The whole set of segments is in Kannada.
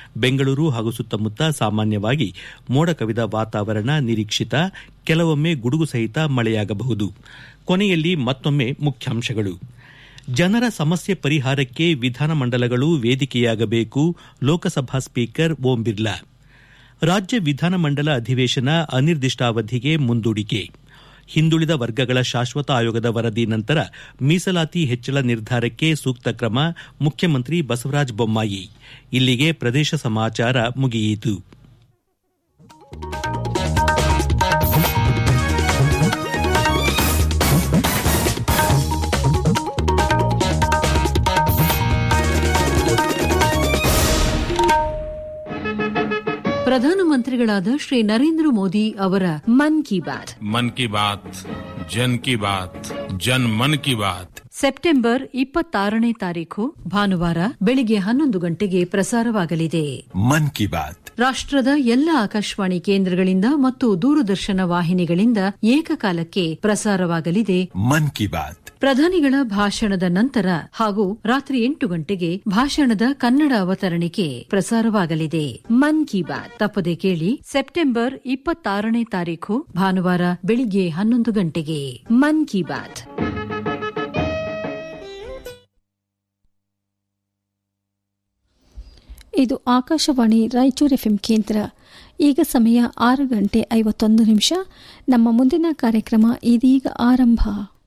ಬೆಂಗಳೂರು ಹಾಗೂ ಸುತ್ತಮುತ್ತ ಸಾಮಾನ್ಯವಾಗಿ ಮೋಡ ಕವಿದ ವಾತಾವರಣ ನಿರೀಕ್ಷಿತ ಕೆಲವೊಮ್ಮೆ ಗುಡುಗು ಸಹಿತ ಮಳೆಯಾಗಬಹುದು ಕೊನೆಯಲ್ಲಿ ಮತ್ತೊಮ್ಮೆ ಮುಖ್ಯಾಂಶಗಳು ಜನರ ಸಮಸ್ಯೆ ಪರಿಹಾರಕ್ಕೆ ವಿಧಾನಮಂಡಲಗಳು ವೇದಿಕೆಯಾಗಬೇಕು ಲೋಕಸಭಾ ಸ್ಪೀಕರ್ ಓಂ ಬಿರ್ಲಾ ರಾಜ್ಯ ವಿಧಾನಮಂಡಲ ಅಧಿವೇಶನ ಅನಿರ್ದಿಷ್ಟಾವಧಿಗೆ ಮುಂದೂಡಿಕೆ ಹಿಂದುಳಿದ ವರ್ಗಗಳ ಶಾಶ್ವತ ಆಯೋಗದ ವರದಿ ನಂತರ ಮೀಸಲಾತಿ ಹೆಚ್ಚಳ ನಿರ್ಧಾರಕ್ಕೆ ಸೂಕ್ತ ಕ್ರಮ ಮುಖ್ಯಮಂತ್ರಿ ಬಸವರಾಜ ಬೊಮ್ಮಾಯಿ ಇಲ್ಲಿಗೆ ಪ್ರದೇಶ ಸಮಾಚಾರ ಮುಗಿಯಿತು ಪ್ರಧಾನಮಂತ್ರಿಗಳಾದ ಶ್ರೀ ನರೇಂದ್ರ ಮೋದಿ ಅವರ ಮನ್ ಕಿ ಬಾತ್ मन की बात जन की बात जन मन की बात ಸೆಪ್ಟೆಂಬರ್ ಇಪ್ಪತ್ತಾರನೇ ತಾರೀಖು ಭಾನುವಾರ ಬೆಳಿಗ್ಗೆ ಹನ್ನೊಂದು ಗಂಟೆಗೆ ಪ್ರಸಾರವಾಗಲಿದೆ मन की बात ರಾಷ್ಟ್ರದ ಎಲ್ಲ ಆಕಾಶವಾಣಿ ಕೇಂದ್ರಗಳಿಂದ ಮತ್ತು ದೂರದರ್ಶನ ವಾಹಿನಿಗಳಿಂದ ಏಕಕಾಲಕ್ಕೆ ಪ್ರಸಾರವಾಗಲಿದೆ मन की बात ಪ್ರಧಾನಿಗಳ ಭಾಷಣದ ನಂತರ ಹಾಗೂ ರಾತ್ರಿ ಎಂಟು ಗಂಟೆಗೆ ಭಾಷಣದ ಕನ್ನಡ ಅವತರಣಿಕೆ ಪ್ರಸಾರವಾಗಲಿದೆ ಮನ್ ಕಿ ಬಾತ್ ತಪ್ಪದೆ ಕೇಳಿ ಸೆಪ್ಟೆಂಬರ್ ಇಪ್ಪತ್ತಾರನೇ ತಾರೀಖು ಭಾನುವಾರ ಬೆಳಿಗ್ಗೆ ಹನ್ನೊಂದು ಗಂಟೆಗೆ ಮನ್ ಕಿ ಬಾತ್ ಇದು ಆಕಾಶವಾಣಿ ರಾಯಚೂರು ಎಫ್ಎಂ ಕೇಂದ್ರ ಈಗ ಸಮಯ ಆರು ಗಂಟೆ ಐವತ್ತೊಂದು ನಿಮಿಷ ನಮ್ಮ ಮುಂದಿನ ಕಾರ್ಯಕ್ರಮ ಇದೀಗ ಆರಂಭ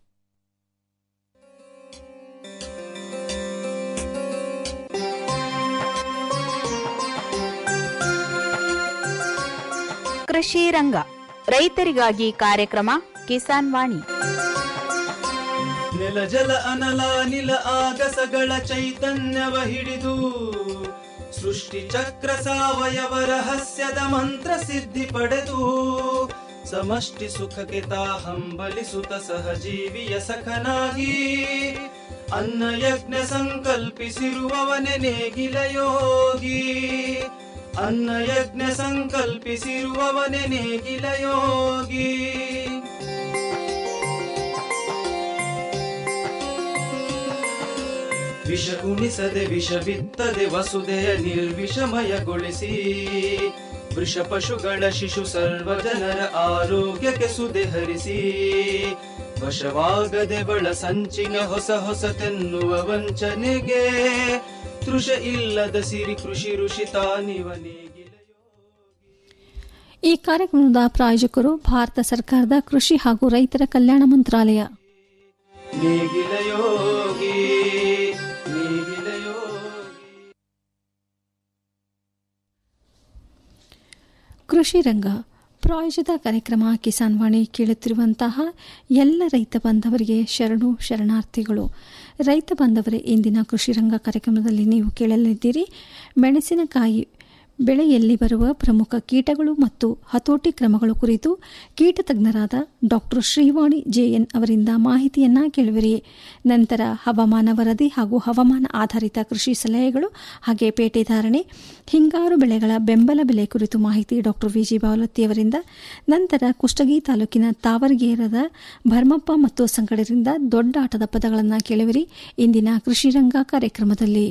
ಕೃಷಿ ರಂಗ ರೈತರಿಗಾಗಿ ಕಾರ್ಯಕ್ರಮ ಕಿಸಾನ್ ವಾಣಿ ನೆಲ ಜಲ ಅನಲ ನಿಲ ಆಗಸಗಳ ಚೈತನ್ಯವ ಹಿಡಿದು ಸೃಷ್ಟಿ ಚಕ್ರ ಸಾವಯವ ರಹಸ್ಯದ ಮಂತ್ರ ಸಿದ್ಧಿ ಪಡೆದು ಸಮಷ್ಟಿ ಸುಖಕ್ಕೆ ತಾ ಹಂಬಲಿಸುತ್ತ ಸಹಜೀವಿಯ ಸಖನಾಗಿ ಅನ್ನ ಯಜ್ಞ ಸಂಕಲ್ಪಿಸಿರುವವನೆ ನೇಗಿಲ ಯೋಗಿ ಅನ್ನ ಯಜ್ಞ ಸಂಕಲ್ಪಿಸಿರುವವನೆ ನೇಗಿಲ ಯೋಗಿ ವಿಷ ಉಣಿಸದೆ ವಿಷ ಬಿತ್ತದೆ ವಸುದೆಯ ನಿರ್ವಿಷಮಯಗೊಳಿಸಿ ವೃಷ ಪಶುಗಳ ಶಿಶು ಸರ್ವ ಜನರ ಆರೋಗ್ಯಕ್ಕೆ ಸುದೆ ಹರಿಸಿ ವಶವಾಗದೆ ಬಳ ಸಂಚಿನ ಹೊಸ ಹೊಸತೆನ್ನುವ ವಂಚನೆಗೆ ತೃಷ ಇಲ್ಲದ ಸಿರಿ ಕೃಷಿ ಋಷಿ ತಾನಿವನೇಗಿಲ ಈ ಕಾರ್ಯಕ್ರಮದ ಪ್ರಾಯೋಜಕರು ಭಾರತ ಸರ್ಕಾರದ ಕೃಷಿ ಹಾಗೂ ರೈತರ ಕಲ್ಯಾಣ ಮಂತ್ರಾಲಯ ನೇಗಿಲ ಯೋಗಿ ನೇಗಿಲ ಯೋಗಿ ಕೃಷಿ ರಂಗ ಪ್ರಾಯೋಜಿತ ಕಾರ್ಯಕ್ರಮ ಕಿಸಾನ್ ವಾಣಿ ಕೇಳುತ್ತಿರುವಂತಹ ಎಲ್ಲ ರೈತ ಬಾಂಧವರಿಗೆ ಶರಣು ಶರಣಾರ್ಥಿಗಳು ರೈತ ಬಾಂಧವರೇ ಇಂದಿನ ಕೃಷಿ ರಂಗ ಕಾರ್ಯಕ್ರಮದಲ್ಲಿ ನೀವು ಕೇಳಲಿದ್ದೀರಿ ಮೆಣಸಿನಕಾಯಿ ಬೆಳೆಯಲ್ಲಿ ಬರುವ ಪ್ರಮುಖ ಕೀಟಗಳು ಮತ್ತು ಹತೋಟಿ ಕ್ರಮಗಳು ಕುರಿತು ಕೀಟ ತಜ್ಞರಾದ ಡಾಕ್ಟರ್ ಶ್ರೀವಾಣಿ ಜೆಎನ್ ಅವರಿಂದ ಮಾಹಿತಿಯನ್ನ ಕೇಳುವಿರಿ ನಂತರ ಹವಾಮಾನ ವರದಿ ಹಾಗೂ ಹವಾಮಾನ ಆಧಾರಿತ ಕೃಷಿ ಸಲಹೆಗಳು ಹಾಗೆ ಪೇಟೆ ಧಾರಣೆ ಹಿಂಗಾರು ಬೆಳೆಗಳ ಬೆಂಬಲ ಬೆಲೆ ಕುರಿತು ಮಾಹಿತಿ ಡಾಕ್ಟರ್ ವಿಜಿ ಬಾವಲತ್ತಿ ಅವರಿಂದ ನಂತರ ಕುಷ್ಟಗಿ ತಾಲೂಕಿನ ತಾವರಗೇರದ ಭರ್ಮಪ್ಪ ಮತ್ತು ಸಂಗಡರಿಂದ ದೊಡ್ಡ ಆಟದ ಪದಗಳನ್ನು ಕೇಳುವಿರಿ ಇಂದಿನ ಕೃಷಿ ರಂಗ ಕಾರ್ಯಕ್ರಮದಲ್ಲಿ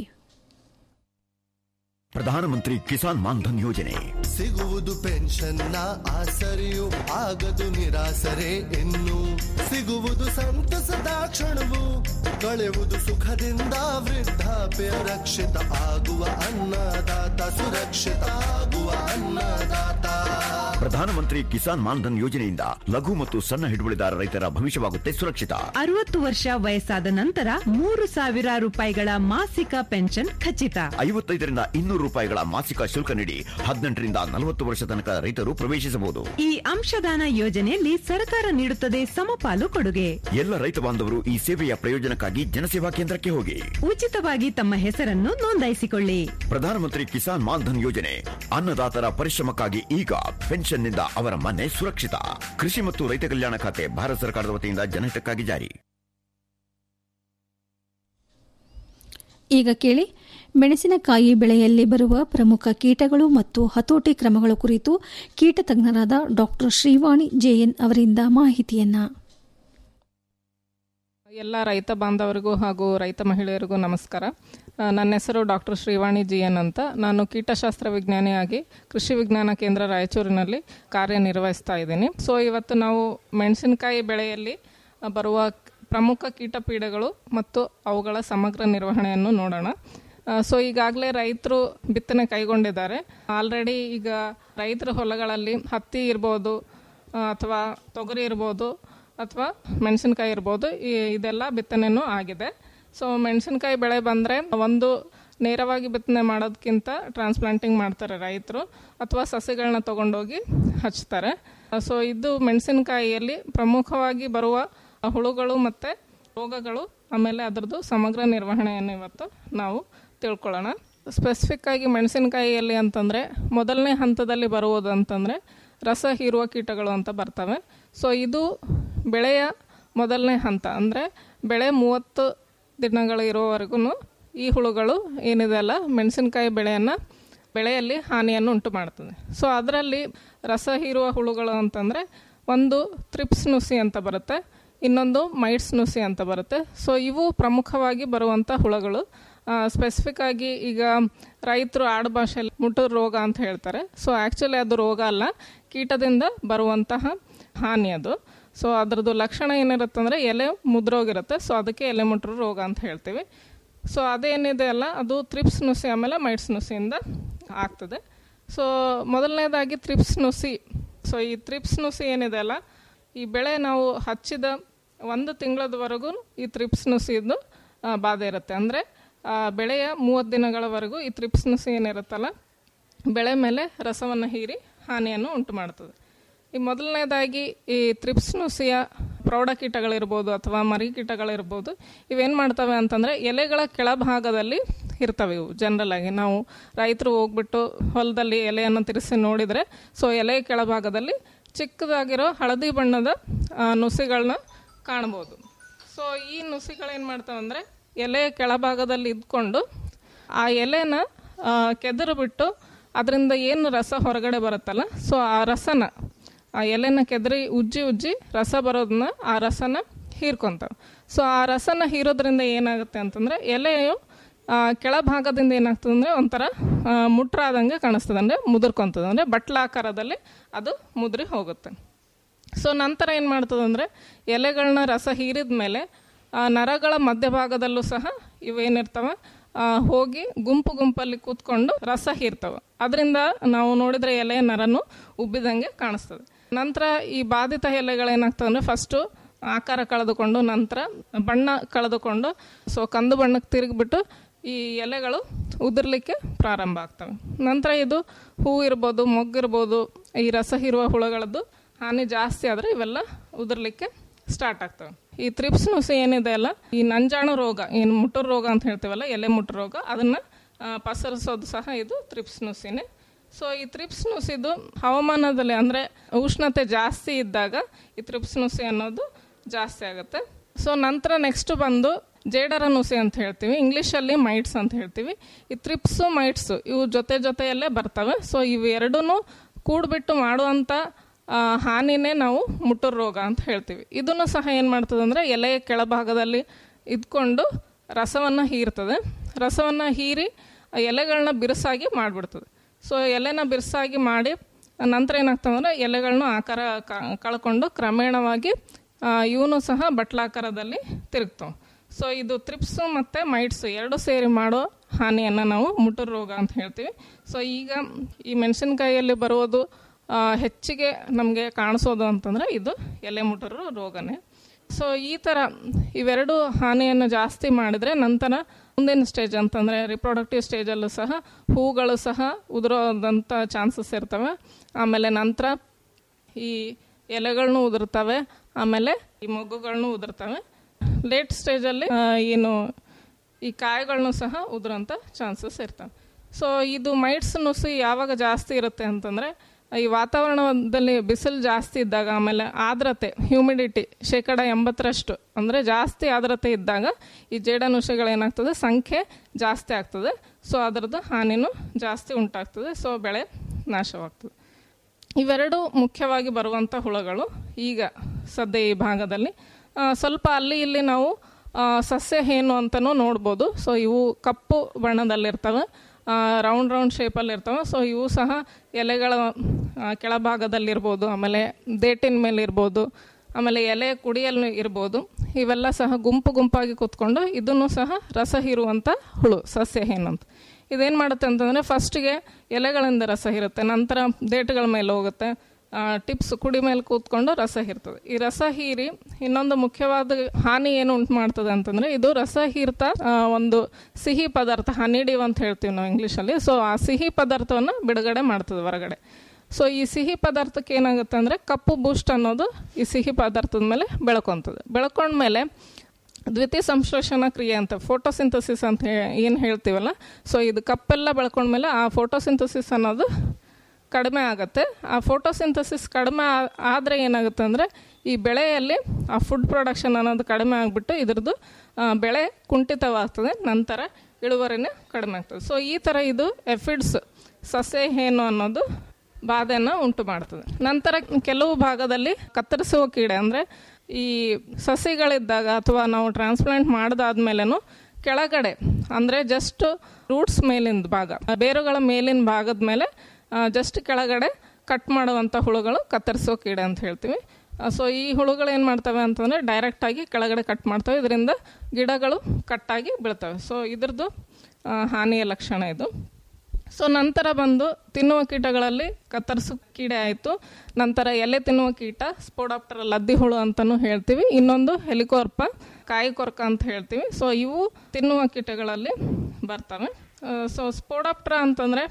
ಪ್ರಧಾನಮಂತ್ರಿ ಕಿಸಾನ್ ಮಾನ್ಧನ್ ಯೋಜನೆ ಸಿಗುವುದು ಪೆನ್ಷನ್ನ ಆಸರೆಯು ಆಗದು ನಿರಾಸರೆ ಇನ್ನು ಸಿಗುವುದು ಸಂತಸದ ಕ್ಷಣವು ಕಳೆಯುವುದು ಸುಖದಿಂದ ವೃದ್ಧಾಪ್ಯ ರಕ್ಷಿತ ಆಗುವ ಅನ್ನದಾತ ಸುರಕ್ಷಿತ ಆಗುವ ಅನ್ನದಾತ ಪ್ರಧಾನಮಂತ್ರಿ ಕಿಸಾನ್ ಮಾನ್ಧನ್ ಯೋಜನೆಯಿಂದ ಲಘು ಮತ್ತು ಸಣ್ಣ ಹಿಡುವಳಿದಾರ ರೈತರ ಭವಿಷ್ಯವಾಗುತ್ತೆ ಸುರಕ್ಷಿತ ಅರವತ್ತು ವರ್ಷ ವಯಸ್ಸಾದ ನಂತರ ಮೂರು ಸಾವಿರ ರೂಪಾಯಿಗಳ ಮಾಸಿಕ ಪೆನ್ಷನ್ ಖಚಿತ ಐವತ್ತೈದರಿಂದ ಇನ್ನೂರು ರೂಪಾಯಿಗಳ ಮಾಸಿಕ ಶುಲ್ಕ ನೀಡಿ ಹದಿನೆಂಟರಿಂದ ನಲವತ್ತು ವರ್ಷ ತನಕ ರೈತರು ಪ್ರವೇಶಿಸಬಹುದು ಈ ಅಂಶದಾನ ಯೋಜನೆಯಲ್ಲಿ ಸರ್ಕಾರ ನೀಡುತ್ತದೆ ಸಮಪಾಲು ಕೊಡುಗೆ ಎಲ್ಲ ರೈತ ಬಾಂಧವರು ಈ ಸೇವೆಯ ಪ್ರಯೋಜನಕ್ಕಾಗಿ ಜನಸೇವಾ ಕೇಂದ್ರಕ್ಕೆ ಹೋಗಿ ಉಚಿತವಾಗಿ ತಮ್ಮ ಹೆಸರನ್ನು ನೋಂದಾಯಿಸಿಕೊಳ್ಳಿ ಪ್ರಧಾನಮಂತ್ರಿ ಕಿಸಾನ್ ಮಾನ್ಧನ್ ಯೋಜನೆ ಅನ್ನದಾತರ ಪರಿಶ್ರಮಕ್ಕಾಗಿ ಈಗ ಪೆನ್ಷನ್ನಿಂದ ಅವರ ಮನೆ ಸುರಕ್ಷಿತ ಕೃಷಿ ಮತ್ತು ರೈತ ಕಲ್ಯಾಣ ಖಾತೆ ಭಾರತ ಸರ್ಕಾರದ ವತಿಯಿಂದ ಜನಹಿತಕ್ಕಾಗಿ ಜಾರಿ ಈಗ ಕೇಳಿ ಮೆಣಸಿನಕಾಯಿ ಬೆಳೆಯಲ್ಲಿ ಬರುವ ಪ್ರಮುಖ ಕೀಟಗಳು ಮತ್ತು ಹತೋಟಿ ಕ್ರಮಗಳ ಕುರಿತು ಕೀಟ ತಜ್ಞರಾದ ಡಾಕ್ಟರ್ ಶ್ರೀವಾಣಿ ಜೆಎನ್ ಅವರಿಂದ ಮಾಹಿತಿಯನ್ನ ಎಲ್ಲ ರೈತ ಬಾಂಧವರಿಗೂ ಹಾಗೂ ರೈತ ಮಹಿಳೆಯರಿಗೂ ನಮಸ್ಕಾರ ಆ, ನನ್ನ ಹೆಸರು ಡಾಕ್ಟರ್ ಶ್ರೀವಾಣಿ ಜಿ ಎನ್ ಅಂತ ನಾನು ಕೀಟಶಾಸ್ತ್ರ ವಿಜ್ಞಾನಿಯಾಗಿ ಕೃಷಿ ವಿಜ್ಞಾನ ಕೇಂದ್ರ ರಾಯಚೂರಿನಲ್ಲಿ ಕಾರ್ಯನಿರ್ವಹಿಸ್ತಾ ಇದ್ದೀನಿ ಸೊ ಇವತ್ತು ನಾವು ಮೆಣಸಿನಕಾಯಿ ಬೆಳೆಯಲ್ಲಿ ಆ, ಬರುವ ಪ್ರಮುಖ ಕೀಟಪೀಡೆಗಳು ಮತ್ತು ಅವುಗಳ ಸಮಗ್ರ ನಿರ್ವಹಣೆಯನ್ನು ನೋಡೋಣ ಸೊ ಈಗಾಗಲೇ ರೈತರು ಬಿತ್ತನೆ ಕೈಗೊಂಡಿದ್ದಾರೆ ಆಲ್ರೆಡಿ ಈಗ ರೈತರ ಹೊಲಗಳಲ್ಲಿ ಹತ್ತಿ ಇರ್ಬೋದು ಅಥವಾ ತೊಗರಿ ಇರ್ಬೋದು ಅಥವಾ ಮೆಣಸಿನಕಾಯಿ ಇರ್ಬೋದು ಈ- ಇದೆಲ್ಲ ಬಿತ್ತನೆನೂ ಆಗಿದೆ ಸೊ ಮೆಣಸಿನಕಾಯಿ ಬೆಳೆ ಬಂದರೆ ಒಂದು ನೇರವಾಗಿ ಬಿತ್ತನೆ ಮಾಡೋದಕ್ಕಿಂತ ಟ್ರಾನ್ಸ್ಪ್ಲಾಂಟಿಂಗ್ ಮಾಡ್ತಾರೆ ರೈತರು ಅಥವಾ ಸಸಿಗಳನ್ನ ತಗೊಂಡೋಗಿ ಹಚ್ತಾರೆ ಸೊ ಇದು ಮೆಣಸಿನಕಾಯಿಯಲ್ಲಿ ಪ್ರಮುಖವಾಗಿ ಬರುವ ಹುಳುಗಳು ಮತ್ತು ರೋಗಗಳು ಆಮೇಲೆ ಅದರದ್ದು ಸಮಗ್ರ ನಿರ್ವಹಣೆಯನ್ನು ಇವತ್ತು ನಾವು ತಿಳ್ಕೊಳ್ಳೋಣ ಸ್ಪೆಸಿಫಿಕ್ ಆಗಿ ಮೆಣಸಿನಕಾಯಿಯಲ್ಲಿ ಅಂತಂದರೆ ಮೊದಲನೇ ಹಂತದಲ್ಲಿ ಬರುವುದು ಅಂತಂದರೆ ರಸ ಹೀರುವ ಕೀಟಗಳು ಅಂತ ಬರ್ತವೆ ಸೊ ಇದು ಬೆಳೆಯ ಮೊದಲನೇ ಹಂತ ಅಂದರೆ ಬೆಳೆ ಮೂವತ್ತು ದಿನಗಳು ಇರುವವರೆಗೂ ಈ ಹುಳುಗಳು ಏನಿದೆ ಅಲ್ಲ ಮೆಣಸಿನಕಾಯಿ ಬೆಳೆಯನ್ನು ಬೆಳೆಯಲ್ಲಿ ಹಾನಿಯನ್ನು ಉಂಟು ಮಾಡ್ತದೆ ಸೊ ಅದರಲ್ಲಿ ರಸ ಹೀರುವ ಹುಳುಗಳು ಅಂತಂದರೆ ಒಂದು ತ್ರಿಪ್ಸ್ ನುಸಿ ಅಂತ ಬರುತ್ತೆ ಇನ್ನೊಂದು ಮೈಟ್ಸ್ ನುಸಿ ಅಂತ ಬರುತ್ತೆ ಸೊ ಇವು ಪ್ರಮುಖವಾಗಿ ಬರುವಂಥ ಹುಳುಗಳು ಸ್ಪೆಸಿಫಿಕ್ ಆಗಿ ಈಗ ರೈತರು ಆಡು ಭಾಷೆಯಲ್ಲಿ ಮುಟುರು ರೋಗ ಅಂತ ಹೇಳ್ತಾರೆ ಸೊ ಆ್ಯಕ್ಚುಲಿ ಅದು ರೋಗ ಅಲ್ಲ ಕೀಟದಿಂದ ಬರುವಂತಹ ಹಾನಿ ಅದು ಸೊ ಅದರದ್ದು ಲಕ್ಷಣ ಏನಿರುತ್ತೆ ಅಂದರೆ ಎಲೆ ಮುದ್ರೋಗಿರುತ್ತೆ ಸೊ ಅದಕ್ಕೆ ಎಲೆ ಮುಟ್ರು ರೋಗ ಅಂತ ಹೇಳ್ತೀವಿ ಸೊ ಅದೇನಿದೆ ಅಲ್ಲ ಅದು ತ್ರಿಪ್ಸ್ ನುಸಿ ಆಮೇಲೆ ಮೈಟ್ಸ್ ನುಸಿಯಿಂದ ಆಗ್ತದೆ ಸೊ ಮೊದಲನೇದಾಗಿ ತ್ರಿಪ್ಸ್ ನುಸಿ ಸೊ ಈ ತ್ರಿಪ್ಸ್ ನುಸಿ ಏನಿದೆ ಅಲ್ಲ ಈ ಬೆಳೆ ನಾವು ಹಚ್ಚಿದ ಒಂದು ತಿಂಗಳದವರೆಗೂ ಈ ತ್ರಿಪ್ಸ್ ನುಸಿದು ಆ, ಬಾಧೆ ಇರುತ್ತೆ ಅಂದರೆ ಬೆಳೆಯ ಮೂವತ್ತು ದಿನಗಳವರೆಗೂ ಈ ತ್ರಿಪ್ಸ್ ನುಸಿ ಏನಿರುತ್ತಲ್ಲ ಬೆಳೆ ಮೇಲೆ ರಸವನ್ನು ಹೀರಿ ಹಾನಿಯನ್ನು ಉಂಟು ಮಾಡ್ತದೆ ಈ ಮೊದಲನೇದಾಗಿ ಈ ತ್ರಿಪ್ಸ್ ನುಸಿಯ ಪ್ರೌಢ ಕೀಟಗಳಿರ್ಬೋದು ಅಥವಾ ಮರಿ ಕೀಟಗಳಿರ್ಬೋದು ಇವೇನು ಮಾಡ್ತವೆ ಅಂತಂದರೆ ಎಲೆಗಳ ಕೆಳಭಾಗದಲ್ಲಿ ಇರ್ತವೆ ಇವು ಜನರಲ್ ಆಗಿ ನಾವು ರೈತರು ಹೋಗ್ಬಿಟ್ಟು ಹೊಲದಲ್ಲಿ ಎಲೆಯನ್ನು ತಿರ್ಸಿ ನೋಡಿದರೆ ಸೊ ಎಲೆ ಕೆಳಭಾಗದಲ್ಲಿ ಚಿಕ್ಕದಾಗಿರೋ ಹಳದಿ ಬಣ್ಣದ ಆ, ನುಸಿಗಳನ್ನ ಕಾಣ್ಬೋದು ಸೊ ಈ ನುಸಿಗಳೇನು ಮಾಡ್ತಾವೆ ಅಂದರೆ ಎಲೆ ಕೆಳಭಾಗದಲ್ಲಿ ಇದ್ಕೊಂಡು ಆ ಎಲೆನ ಆ, ಕೆದರು ಬಿಟ್ಟು ಅದರಿಂದ ಏನು ರಸ ಹೊರಗಡೆ ಬರುತ್ತಲ್ಲ ಸೊ ಆ ರಸನ ಆ ಎಲೆನ ಕೆದರಿ ಉಜ್ಜಿ ಉಜ್ಜಿ ರಸ ಬರೋದನ್ನ ಆ ರಸನ ಹೀರ್ಕೊಂತಾವೆ ಸೊ ಆ ರಸನ ಹೀರೋದ್ರಿಂದ ಏನಾಗುತ್ತೆ ಅಂತಂದರೆ ಎಲೆಯು ಆ, ಕೆಳಭಾಗದಿಂದ ಏನಾಗ್ತದೆ ಅಂದರೆ ಒಂಥರ ಆ, ಮುಟ್ರಾದಂಗೆ ಕಾಣಿಸ್ತದೆ ಅಂದರೆ ಮುದುರ್ಕೊಂತದೆ ಅಂದರೆ ಬಟ್ಲಾಕಾರದಲ್ಲಿ ಅದು ಮುದ್ರಿ ಹೋಗುತ್ತೆ ಸೊ ನಂತರ ಏನು ಮಾಡ್ತದೆ ಅಂದರೆ ಎಲೆಗಳನ್ನ ರಸ ಹೀರಿದ ಮೇಲೆ ಆ, ನರಗಳ ಮಧ್ಯಭಾಗದಲ್ಲೂ ಸಹ ಇವೇನಿರ್ತವೆ ಆ, ಹೋಗಿ ಗುಂಪು ಗುಂಪಲ್ಲಿ ಕೂತ್ಕೊಂಡು ರಸ ಹೀರ್ತವೆ ಅದರಿಂದ ನಾವು ನೋಡಿದ್ರೆ ಎಲೆ ನರನು ಉಬ್ಬಿದಂಗೆ ಕಾಣಿಸ್ತದೆ ನಂತರ ಈ ಬಾಧಿತ ಎಲೆಗಳೇನಾಗ್ತವೆ ಅಂದರೆ ಫಸ್ಟು ಆಕಾರ ಕಳೆದುಕೊಂಡು ನಂತರ ಬಣ್ಣ ಕಳೆದುಕೊಂಡು ಸೊ ಕಂದು ಬಣ್ಣಕ್ಕೆ ತಿರುಗಿಬಿಟ್ಟು ಈ ಎಲೆಗಳು ಉದುರ್ಲಿಕ್ಕೆ ಪ್ರಾರಂಭ ಆಗ್ತವೆ ನಂತರ ಇದು ಹೂ ಇರ್ಬೋದು ಮೊಗ್ಗಿರ್ಬೋದು ಈ ರಸ ಹೀರುವ ಹುಳುಗಳದ್ದು ಹಾನಿ ಜಾಸ್ತಿ ಆದರೆ ಇವೆಲ್ಲ ಉದುರ್ಲಿಕ್ಕೆ ಸ್ಟಾರ್ಟ್ ಆಗ್ತವೆ ಈ ತ್ರಿಪ್ಸ್ ನುಸಿ ಏನಿದೆ ಅಲ್ಲ ಈ ನಂಜಾಣು ರೋಗ ಏನು ಮುಟುರು ರೋಗ ಅಂತ ಹೇಳ್ತೀವಲ್ಲ ಎಲೆ ಮುಟು ರೋಗ ಅದನ್ನ ಆ, ಪಸರಿಸೋದು ಸಹ ಇದು ತ್ರಿಪ್ಸ್ ನುಸಿನೇ ಸೊ ಈ ತ್ರಿಪ್ಸ್ ನುಸಿದು ಹವಾಮಾನದಲ್ಲಿ ಅಂದರೆ ಉಷ್ಣತೆ ಜಾಸ್ತಿ ಇದ್ದಾಗ ಈ ತ್ರಿಪ್ಸ್ ನುಸಿ ಅನ್ನೋದು ಜಾಸ್ತಿ ಆಗುತ್ತೆ ಸೊ ನಂತರ ನೆಕ್ಸ್ಟ್ ಬಂದು ಜೇಡರ ನುಸಿ ಅಂತ ಹೇಳ್ತೀವಿ ಇಂಗ್ಲೀಷಲ್ಲಿ ಮೈಟ್ಸ್ ಅಂತ ಹೇಳ್ತೀವಿ ಈ ತ್ರಿಪ್ಸು ಮೈಟ್ಸು ಇವು ಜೊತೆ ಜೊತೆಯಲ್ಲೇ ಬರ್ತವೆ ಸೊ ಇವು ಎರಡೂ ಕೂಡ್ಬಿಟ್ಟು ಮಾಡುವಂಥ ಆ, ಹಾನಿನೇ ನಾವು ಮುಟ್ಟುರು ರೋಗ ಅಂತ ಹೇಳ್ತೀವಿ ಇದನ್ನು ಸಹ ಏನು ಮಾಡ್ತದೆ ಅಂದರೆ ಎಲೆಯ ಕೆಳಭಾಗದಲ್ಲಿ ಇದ್ಕೊಂಡು ರಸವನ್ನು ಹೀರ್ತದೆ ರಸವನ್ನು ಹೀರಿ ಆ ಎಲೆಗಳನ್ನ ಬಿರುಸಾಗಿ ಮಾಡಿಬಿಡ್ತದೆ ಸೊ ಎಲೆನ ಬಿರುಸಾಗಿ ಮಾಡಿ ನಂತರ ಏನಾಗ್ತದೆ ಅಂದರೆ ಎಲೆಗಳನ್ನ ಆಕಾರ ಕ- ಕಳ್ಕೊಂಡು ಕ್ರಮೇಣವಾಗಿ ಇವನು ಸಹ ಬಟ್ಲಾಕಾರದಲ್ಲಿ ತಿರುಗ್ತವೆ ಸೊ ಇದು ತ್ರಿಪ್ಸು ಮತ್ತು ಮೈಟ್ಸು ಎರಡು ಸೇರಿ ಮಾಡೋ ಹಾನಿಯನ್ನು ನಾವು ಮುಟುರು ರೋಗ ಅಂತ ಹೇಳ್ತೀವಿ ಸೊ ಈಗ ಈ ಮೆಣಸಿನಕಾಯಿಯಲ್ಲಿ ಬರೋದು ಆ, ಹೆಚ್ಚಿಗೆ ನಮಗೆ ಕಾಣಿಸೋದು ಅಂತಂದರೆ ಇದು ಎಲೆ ಮುಟುರು ರೋಗನೇ ಸೊ ಈ ಥರ ಇವೆರಡು ಹಾನಿಯನ್ನು ಜಾಸ್ತಿ ಮಾಡಿದರೆ ನಂತರ ಮುಂದಿನ ಸ್ಟೇಜ್ ಅಂತಂದರೆ ರಿಪ್ರೊಡಕ್ಟಿವ್ ಸ್ಟೇಜಲ್ಲೂ ಸಹ ಹೂಗಳು ಸಹ ಉದುರೋದಂಥ ಚಾನ್ಸಸ್ ಇರ್ತವೆ ಆಮೇಲೆ ನಂತರ ಈ ಎಲೆಗಳನ್ನೂ ಉದುರ್ತವೆ ಆಮೇಲೆ ಈ ಮೊಗ್ಗುಗಳನ್ನೂ ಉದುರ್ತವೆ ಲೇಟ್ ಸ್ಟೇಜಲ್ಲಿ ಆ, ಏನು ಈ ಕಾಯಿಗಳನ್ನೂ ಸಹ ಉದುರೋಂಥ ಚಾನ್ಸಸ್ ಇರ್ತವೆ ಸೊ ಇದು ಮೈಟ್ಸ್ ನುಸಿ ಯಾವಾಗ ಜಾಸ್ತಿ ಇರುತ್ತೆ ಅಂತಂದರೆ ಈ ವಾತಾವರಣದಲ್ಲಿ ಬಿಸಿಲು ಜಾಸ್ತಿ ಇದ್ದಾಗ ಆಮೇಲೆ ಆರ್ದ್ರತೆ ಹ್ಯೂಮಿಡಿಟಿ ಶೇಕಡ ಎಂಬತ್ತರಷ್ಟು ಅಂದರೆ ಜಾಸ್ತಿ ಆರ್ದ್ರತೆ ಇದ್ದಾಗ ಈ ಜೇಡನುಷಗಳೇನಾಗ್ತದೆ ಸಂಖ್ಯೆ ಜಾಸ್ತಿ ಆಗ್ತದೆ ಸೊ ಅದರದ್ದು ಹಾನಿನೂ ಜಾಸ್ತಿ ಉಂಟಾಗ್ತದೆ ಸೊ ಬೆಳೆ ನಾಶವಾಗ್ತದೆ ಇವೆರಡು ಮುಖ್ಯವಾಗಿ ಬರುವಂಥ ಹುಳುಗಳು ಈಗ ಸದ್ಯ ಈ ಭಾಗದಲ್ಲಿ ಆ, ಸ್ವಲ್ಪ ಅಲ್ಲಿ ಇಲ್ಲಿ ನಾವು ಆ, ಸಸ್ಯ ಏನು ಅಂತಲೂ ನೋಡ್ಬೋದು ಸೊ ಇವು ಕಪ್ಪು ಬಣ್ಣದಲ್ಲಿರ್ತವೆ ರೌಂಡ್ ರೌಂಡ್ ಶೇಪಲ್ಲಿ ಇರ್ತವೆ ಸೊ ಇವು ಸಹ ಎಲೆಗಳ ಆ, ಕೆಳಭಾಗದಲ್ಲಿರ್ಬೋದು ಆಮೇಲೆ ದೇಟಿನ ಮೇಲೆ ಇರ್ಬೋದು ಆಮೇಲೆ ಎಲೆ ಕುಡಿಯಲ್ಲಿ ಇರ್ಬೋದು ಇವೆಲ್ಲ ಸಹ ಗುಂಪು ಗುಂಪಾಗಿ ಕೂತ್ಕೊಂಡು ಇದನ್ನು ಸಹ ರಸ ಹೀರುವಂಥ ಹುಳು ಸಸ್ಯ ಏನಂತ ಇದೇನು ಮಾಡುತ್ತೆ ಅಂತಂದರೆ ಫಸ್ಟಿಗೆ ಎಲೆಗಳಿಂದ ರಸ ಹೀರುತ್ತೆ ನಂತರ ದೇಟುಗಳ ಮೇಲೆ ಹೋಗುತ್ತೆ ಟಿಪ್ಸ್ ಕುಡಿ ಮೇಲೆ ಕೂತ್ಕೊಂಡು ರಸ ಹೀರ್ತದೆ ಈ ರಸ ಹೀರಿ ಇನ್ನೊಂದು ಮುಖ್ಯವಾದ ಹಾನಿ ಏನು ಉಂಟು ಮಾಡ್ತದೆ ಅಂತಂದರೆ ಇದು ರಸ ಹೀರ್ತಾ ಆ, ಒಂದು ಸಿಹಿ ಪದಾರ್ಥ ಹನಿಡಿವ್ ಅಂತ ಹೇಳ್ತೀವಿ ನಾವು ಇಂಗ್ಲೀಷಲ್ಲಿ ಸೊ ಆ ಸಿಹಿ ಪದಾರ್ಥವನ್ನು ಬಿಡುಗಡೆ ಮಾಡ್ತದೆ ಹೊರಗಡೆ ಸೊ ಈ ಸಿಹಿ ಪದಾರ್ಥಕ್ಕೆ ಏನಾಗುತ್ತೆ ಅಂದರೆ ಕಪ್ಪು ಬೂಸ್ಟ್ ಅನ್ನೋದು ಈ ಸಿಹಿ ಪದಾರ್ಥದ ಮೇಲೆ ಬೆಳ್ಕೊತದೆ ಬೆಳ್ಕೊಂಡ್ಮೇಲೆ ದ್ವಿತೀಯ ಸಂಶ್ಲೇಷಣಾ ಕ್ರಿಯೆ ಅಂತ ಫೋಟೋಸಿಂಥಸಿಸ್ ಅಂತ ಏನು ಹೇಳ್ತೀವಲ್ಲ ಸೊ ಇದು ಕಪ್ಪೆಲ್ಲ ಬೆಳ್ಕೊಂಡ್ಮೇಲೆ ಆ ಫೋಟೋಸಿಂಥಸಿಸ್ ಅನ್ನೋದು ಕಡಿಮೆ ಆಗುತ್ತೆ ಆ ಫೋಟೋಸಿಂಥಸಿಸ್ ಕಡಿಮೆ ಆ- ಆದರೆ ಏನಾಗುತ್ತೆ ಅಂದರೆ ಈ ಬೆಳೆಯಲ್ಲಿ ಆ ಫುಡ್ ಪ್ರೊಡಕ್ಷನ್ ಅನ್ನೋದು ಕಡಿಮೆ ಆಗಿಬಿಟ್ಟು ಇದ್ರದ್ದು ಆ, ಬೆಳೆ ಕುಂಠಿತವಾಗ್ತದೆ ನಂತರ ಇಳುವರಿನೇ ಕಡಿಮೆ ಆಗ್ತದೆ ಸೊ ಈ ಥರ ಇದು ಎಫಿಡ್ಸ್ ಸಸ್ಯ ಏನು ಅನ್ನೋದು ಬಾಧೆಯನ್ನು ಉಂಟು ಮಾಡ್ತದೆ ನಂತರ ಕೆಲವು ಭಾಗದಲ್ಲಿ ಕತ್ತರಿಸುವ ಕೀಡೆ ಅಂದರೆ ಈ ಸಸಿಗಳಿದ್ದಾಗ ಅಥವಾ ನಾವು ಟ್ರಾನ್ಸ್ಪ್ಲಾಂಟ್ ಮಾಡಿದಾದ್ಮೇಲೆನೂ ಕೆಳಗಡೆ ಅಂದರೆ ಜಸ್ಟ್ ರೂಟ್ಸ್ ಮೇಲಿನ ಭಾಗ ಬೇರುಗಳ ಮೇಲಿನ ಭಾಗದ ಮೇಲೆ ಜಸ್ಟ್ ಕೆಳಗಡೆ ಕಟ್ ಮಾಡುವಂಥ ಹುಳುಗಳು ಕತ್ತರಿಸೋ ಕೀಡೆ ಅಂತ ಹೇಳ್ತೀವಿ ಸೊ ಈ ಹುಳುಗಳು ಏನು ಮಾಡ್ತವೆ ಅಂತಂದರೆ ಡೈರೆಕ್ಟಾಗಿ ಕೆಳಗಡೆ ಕಟ್ ಮಾಡ್ತವೆ ಇದರಿಂದ ಗಿಡಗಳು ಕಟ್ಟಾಗಿ ಬೀಳ್ತವೆ ಸೊ ಇದ್ರದ್ದು ಆ, ಹಾನಿಯ ಲಕ್ಷಣ ಇದು ಸೊ ನಂತರ ಬಂದು ತಿನ್ನುವ ಕೀಟಗಳಲ್ಲಿ ಕತ್ತರಿಸು ಕೀಡೆ ಆಯಿತು ನಂತರ ಎಲೆ ತಿನ್ನುವ ಕೀಟ ಸ್ಪೋಡಾಪ್ಟರ ಲದ್ದಿ ಹುಳು ಅಂತಲೂ ಹೇಳ್ತೀವಿ ಇನ್ನೊಂದು ಹೆಲಿಕೋರ್ಪ ಕಾಯಿ ಕೊರ್ಕ ಅಂತ ಹೇಳ್ತೀವಿ ಸೊ ಇವು ತಿನ್ನುವ ಕೀಟಗಳಲ್ಲಿ ಬರ್ತವೆ ಸೊ ಸ್ಪೋಡಾಪ್ಟರ ಅಂತಂದರೆ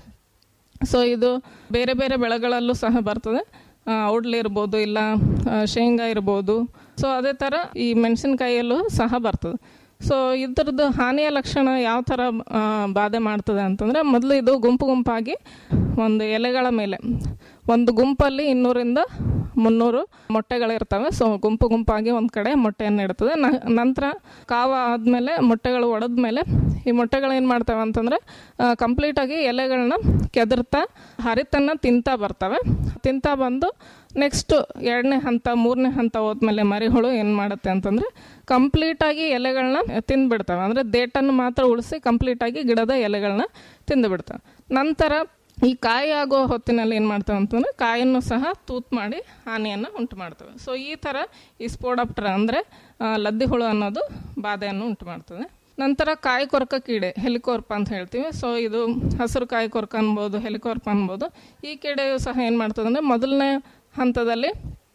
ಸೊ ಇದು ಬೇರೆ ಬೇರೆ ಬೆಳೆಗಳಲ್ಲೂ ಸಹ ಬರ್ತದೆ ಆ, ಔಡ್ಲಿ ಇರ್ಬೋದು ಇಲ್ಲ ಆ, ಶೇಂಗಾ ಇರ್ಬೋದು ಸೊ ಅದೇ ಥರ ಈ ಮೆಣಸಿನಕಾಯಿಯಲ್ಲೂ ಸಹ ಬರ್ತದೆ ಸೊ ಇದ್ರದ್ದು ಹಾನಿಯ ಲಕ್ಷಣ ಯಾವ ಥರ ಆ, ಬಾಧೆ ಮಾಡ್ತದೆ ಅಂತಂದರೆ ಮೊದಲು ಇದು ಗುಂಪು ಗುಂಪಾಗಿ ಒಂದು ಎಲೆಗಳ ಮೇಲೆ ಒಂದು ಗುಂಪಲ್ಲಿ ಇನ್ನೂರಿಂದ ಮುನ್ನೂರು ಮೊಟ್ಟೆಗಳಿರ್ತವೆ ಸೊ ಗುಂಪು ಗುಂಪಾಗಿ ಒಂದು ಕಡೆ ಮೊಟ್ಟೆಯನ್ನು ಇಡ್ತದೆ ನ- ನಂತರ ಕಾವ ಆದಮೇಲೆ ಮೊಟ್ಟೆಗಳು ಒಡೆದ್ಮೇಲೆ ಈ ಮೊಟ್ಟೆಗಳು ಏನು ಮಾಡ್ತವೆ ಅಂತಂದರೆ ಕಂಪ್ಲೀಟಾಗಿ ಎಲೆಗಳನ್ನ ಕೆದರ್ತಾ ಹರಿತನ್ನು ತಿಂತಾ ಬರ್ತವೆ ತಿಂತಾ ಬಂದು ನೆಕ್ಸ್ಟ್ ಎರಡನೇ ಹಂತ ಮೂರನೇ ಹಂತ ಹೋದ್ಮೇಲೆ ಮರಿಹುಳು ಏನು ಮಾಡುತ್ತೆ ಅಂತಂದರೆ ಕಂಪ್ಲೀಟಾಗಿ ಎಲೆಗಳನ್ನ ತಿಂದ್ಬಿಡ್ತವೆ ಅಂದರೆ ದೇಟನ್ನು ಮಾತ್ರ ಉಳಿಸಿ ಕಂಪ್ಲೀಟಾಗಿ ಗಿಡದ ಎಲೆಗಳನ್ನ ತಿಂದುಬಿಡ್ತವೆ ನಂತರ ಈ ಕಾಯಿ ಆಗೋ ಹೊತ್ತಿನಲ್ಲಿ ಏನು ಮಾಡ್ತವೆ ಅಂತಂದರೆ ಕಾಯನ್ನು ಸಹ ತೂತ್ ಮಾಡಿ ಹಾನಿಯನ್ನು ಉಂಟು ಮಾಡ್ತವೆ ಸೊ ಈ ಥರ ಈ ಸ್ಪೋಡಾಪ್ಟರ್ ಅಂದರೆ ಲದ್ದಿ ಹುಳು ಅನ್ನೋದು ಬಾಧೆಯನ್ನು ಉಂಟು ಮಾಡ್ತದೆ ನಂತರ ಕಾಯಿ ಕೊರಕ ಕೀಡೆ ಹೆಲಿಕೋರ್ಪ ಅಂತ ಹೇಳ್ತೀವಿ ಸೊ ಇದು ಹಸಿರು ಕಾಯಿ ಕೊರಕ ಅನ್ಬೋದು ಹೆಲಿಕೋರ್ಪ ಅನ್ಬೋದು ಈ ಕೀಡೆಯು ಸಹ ಏನು ಮಾಡ್ತದೆ ಅಂದರೆ ಮೊದಲನೇ ಹಂತದಲ್ಲಿ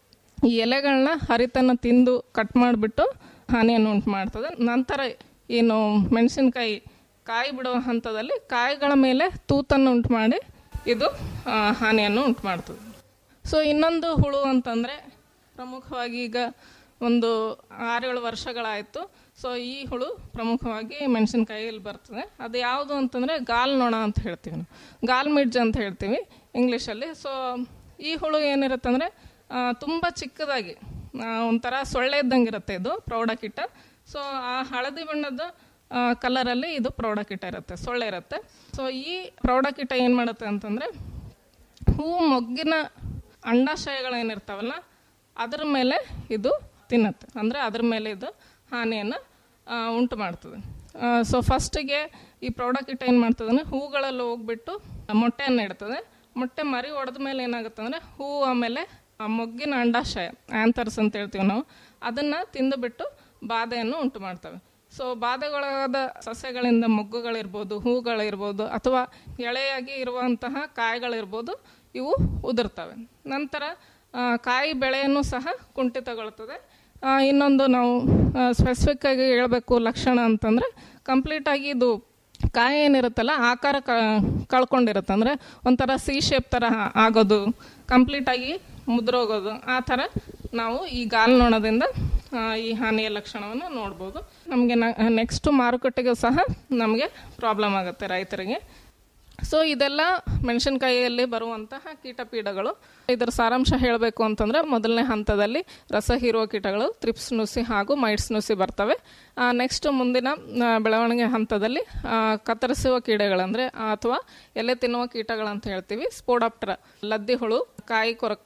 ಈ ಎಲೆಗಳನ್ನ ಹರಿತನ್ನು ತಿಂದು ಕಟ್ ಮಾಡಿಬಿಟ್ಟು ಹಾನಿಯನ್ನು ಉಂಟು ಮಾಡ್ತದೆ ನಂತರ ಏನು ಮೆಣಸಿನಕಾಯಿ ಕಾಯಿ ಬಿಡುವ ಹಂತದಲ್ಲಿ ಕಾಯಿಗಳ ಮೇಲೆ ತೂತನ್ನು ಉಂಟು ಮಾಡಿ ಇದು ಆ, ಹಾನಿಯನ್ನು ಉಂಟು ಮಾಡ್ತದೆ ಸೊ ಇನ್ನೊಂದು ಹುಳು ಅಂತಂದರೆ ಪ್ರಮುಖವಾಗಿ ಈಗ ಒಂದು ಆರೇಳು ವರ್ಷಗಳಾಯಿತು ಸೊ ಈ ಹುಳು ಪ್ರಮುಖವಾಗಿ ಮೆಣಸಿನಕಾಯಿಯಲ್ಲಿ ಬರ್ತದೆ ಅದು ಯಾವುದು ಅಂತಂದರೆ ಗಾಲ್ ನೊಣ ಅಂತ ಹೇಳ್ತೀವಿ ನಾವು ಗಾಲ್ ಮಿಡ್ಜ್ ಅಂತ ಹೇಳ್ತೀವಿ ಇಂಗ್ಲೀಷಲ್ಲಿ ಸೊ ಈ ಹುಳು ಏನಿರುತ್ತೆ ಅಂದರೆ ತುಂಬ ಚಿಕ್ಕದಾಗಿ ಆ, ಒಂಥರ ಸೊಳ್ಳೆ ಇದ್ದಂಗೆ ಇರುತ್ತೆ ಇದು ಪ್ರೌಢಕೀಟ ಸೊ ಆ ಹಳದಿ ಬಣ್ಣದ ಕಲರಲ್ಲಿ ಇದು ಪ್ರೌಢಕೀಟ ಇರುತ್ತೆ ಸೊಳ್ಳೆ ಇರುತ್ತೆ ಸೊ ಈ ಪ್ರೌಢಕೀಟ ಏನು ಮಾಡುತ್ತೆ ಅಂತಂದರೆ ಹೂವು ಮೊಗ್ಗಿನ ಅಂಡಾಶಯಗಳೇನಿರ್ತಾವಲ್ಲ ಅದ್ರ ಮೇಲೆ ಇದು ತಿನ್ನುತ್ತೆ ಅಂದರೆ ಅದ್ರ ಮೇಲೆ ಇದು ಹಾನಿಯನ್ನು ಆ, ಉಂಟು ಮಾಡ್ತದೆ ಸೊ ಫಸ್ಟಿಗೆ ಈ ಪ್ರೌಢಕೀಟ ಏನು ಮಾಡ್ತದೆ ಅಂದರೆ ಹೂಗಳಲ್ಲಿ ಹೋಗ್ಬಿಟ್ಟು ಮೊಟ್ಟೆಯನ್ನು ಇಡ್ತದೆ ಮೊಟ್ಟೆ ಮರಿ ಒಡೆದ ಮೇಲೆ ಏನಾಗುತ್ತೆ ಅಂದರೆ ಹೂವು ಆಮೇಲೆ ಆ ಮೊಗ್ಗಿನ ಅಂಡಾಶಯ ಆ್ಯಂಥರ್ಸ್ ಅಂತ ಹೇಳ್ತೀವಿ ನಾವು ಅದನ್ನು ತಿಂದುಬಿಟ್ಟು ಬಾಧೆಯನ್ನು ಉಂಟು ಮಾಡ್ತವೆ ಸೊ ಬಾಧೆಗೊಳಗಾದ ಸಸ್ಯಗಳಿಂದ ಮೊಗ್ಗುಗಳಿರ್ಬೋದು ಹೂಗಳಿರ್ಬೋದು ಅಥವಾ ಎಳೆಯಾಗಿ ಇರುವಂತಹ ಕಾಯಿಗಳಿರ್ಬೋದು ಇವು ಉದುರ್ತವೆ ನಂತರ ಆ, ಕಾಯಿ ಬೆಳೆಯನ್ನು ಸಹ ಕುಂಠಿತಗೊಳ್ತದೆ ಆ, ಇನ್ನೊಂದು ನಾವು ಸ್ಪೆಸಿಫಿಕ್ ಆಗಿ ಹೇಳಬೇಕು ಲಕ್ಷಣ ಅಂತಂದರೆ ಕಂಪ್ಲೀಟಾಗಿ ಇದು ಕಾಯಿ ಏನಿರುತ್ತಲ್ಲ ಆಕಾರ ಕ ಕಳ್ಕೊಂಡಿರುತ್ತೆ ಅಂದರೆ ಒಂಥರ ಸಿ ಶೇಪ್ ಥರ ಆಗೋದು ಕಂಪ್ಲೀಟಾಗಿ ಮುದ್ರೋಗೋದು ಆ ಥರ ನಾವು ಈ ಗಾಲ್ನೊಣದಿಂದ ಆ, ಈ ಹಾನಿಯ ಲಕ್ಷಣವನ್ನು ನೋಡ್ಬೋದು ನಮಗೆ ನೆಕ್ಸ್ಟ್ ಮಾರುಕಟ್ಟೆಗೂ ಸಹ ನಮಗೆ ಪ್ರಾಬ್ಲಮ್ ಆಗುತ್ತೆ ರೈತರಿಗೆ ಸೊ ಇದೆಲ್ಲ ಮೆಣಸಿನಕಾಯಿಯಲ್ಲಿ ಬರುವಂತಹ ಕೀಟಪೀಡಗಳು ಇದರ ಸಾರಾಂಶ ಹೇಳಬೇಕು ಅಂತಂದ್ರೆ ಮೊದಲನೇ ಹಂತದಲ್ಲಿ ರಸ ಹೀರುವ ಕೀಟಗಳು ತ್ರಿಪ್ಸ್ ನುಸಿ ಹಾಗೂ ಮೈಟ್ಸ್ ನುಸಿ ಬರ್ತವೆ ನೆಕ್ಸ್ಟ್ ಮುಂದಿನ ಆ, ಬೆಳವಣಿಗೆ ಹಂತದಲ್ಲಿ ಆ, ಕತ್ತರಿಸುವ ಕೀಡೆಗಳಂದ್ರೆ ಅಥವಾ ಎಲೆ ತಿನ್ನುವ ಕೀಟಗಳಂತ ಹೇಳ್ತೀವಿ ಸ್ಪೋಡಾಪ್ಟರ ಲದ್ದಿ ಹುಳು ಕಾಯಿ ಕೊರಕ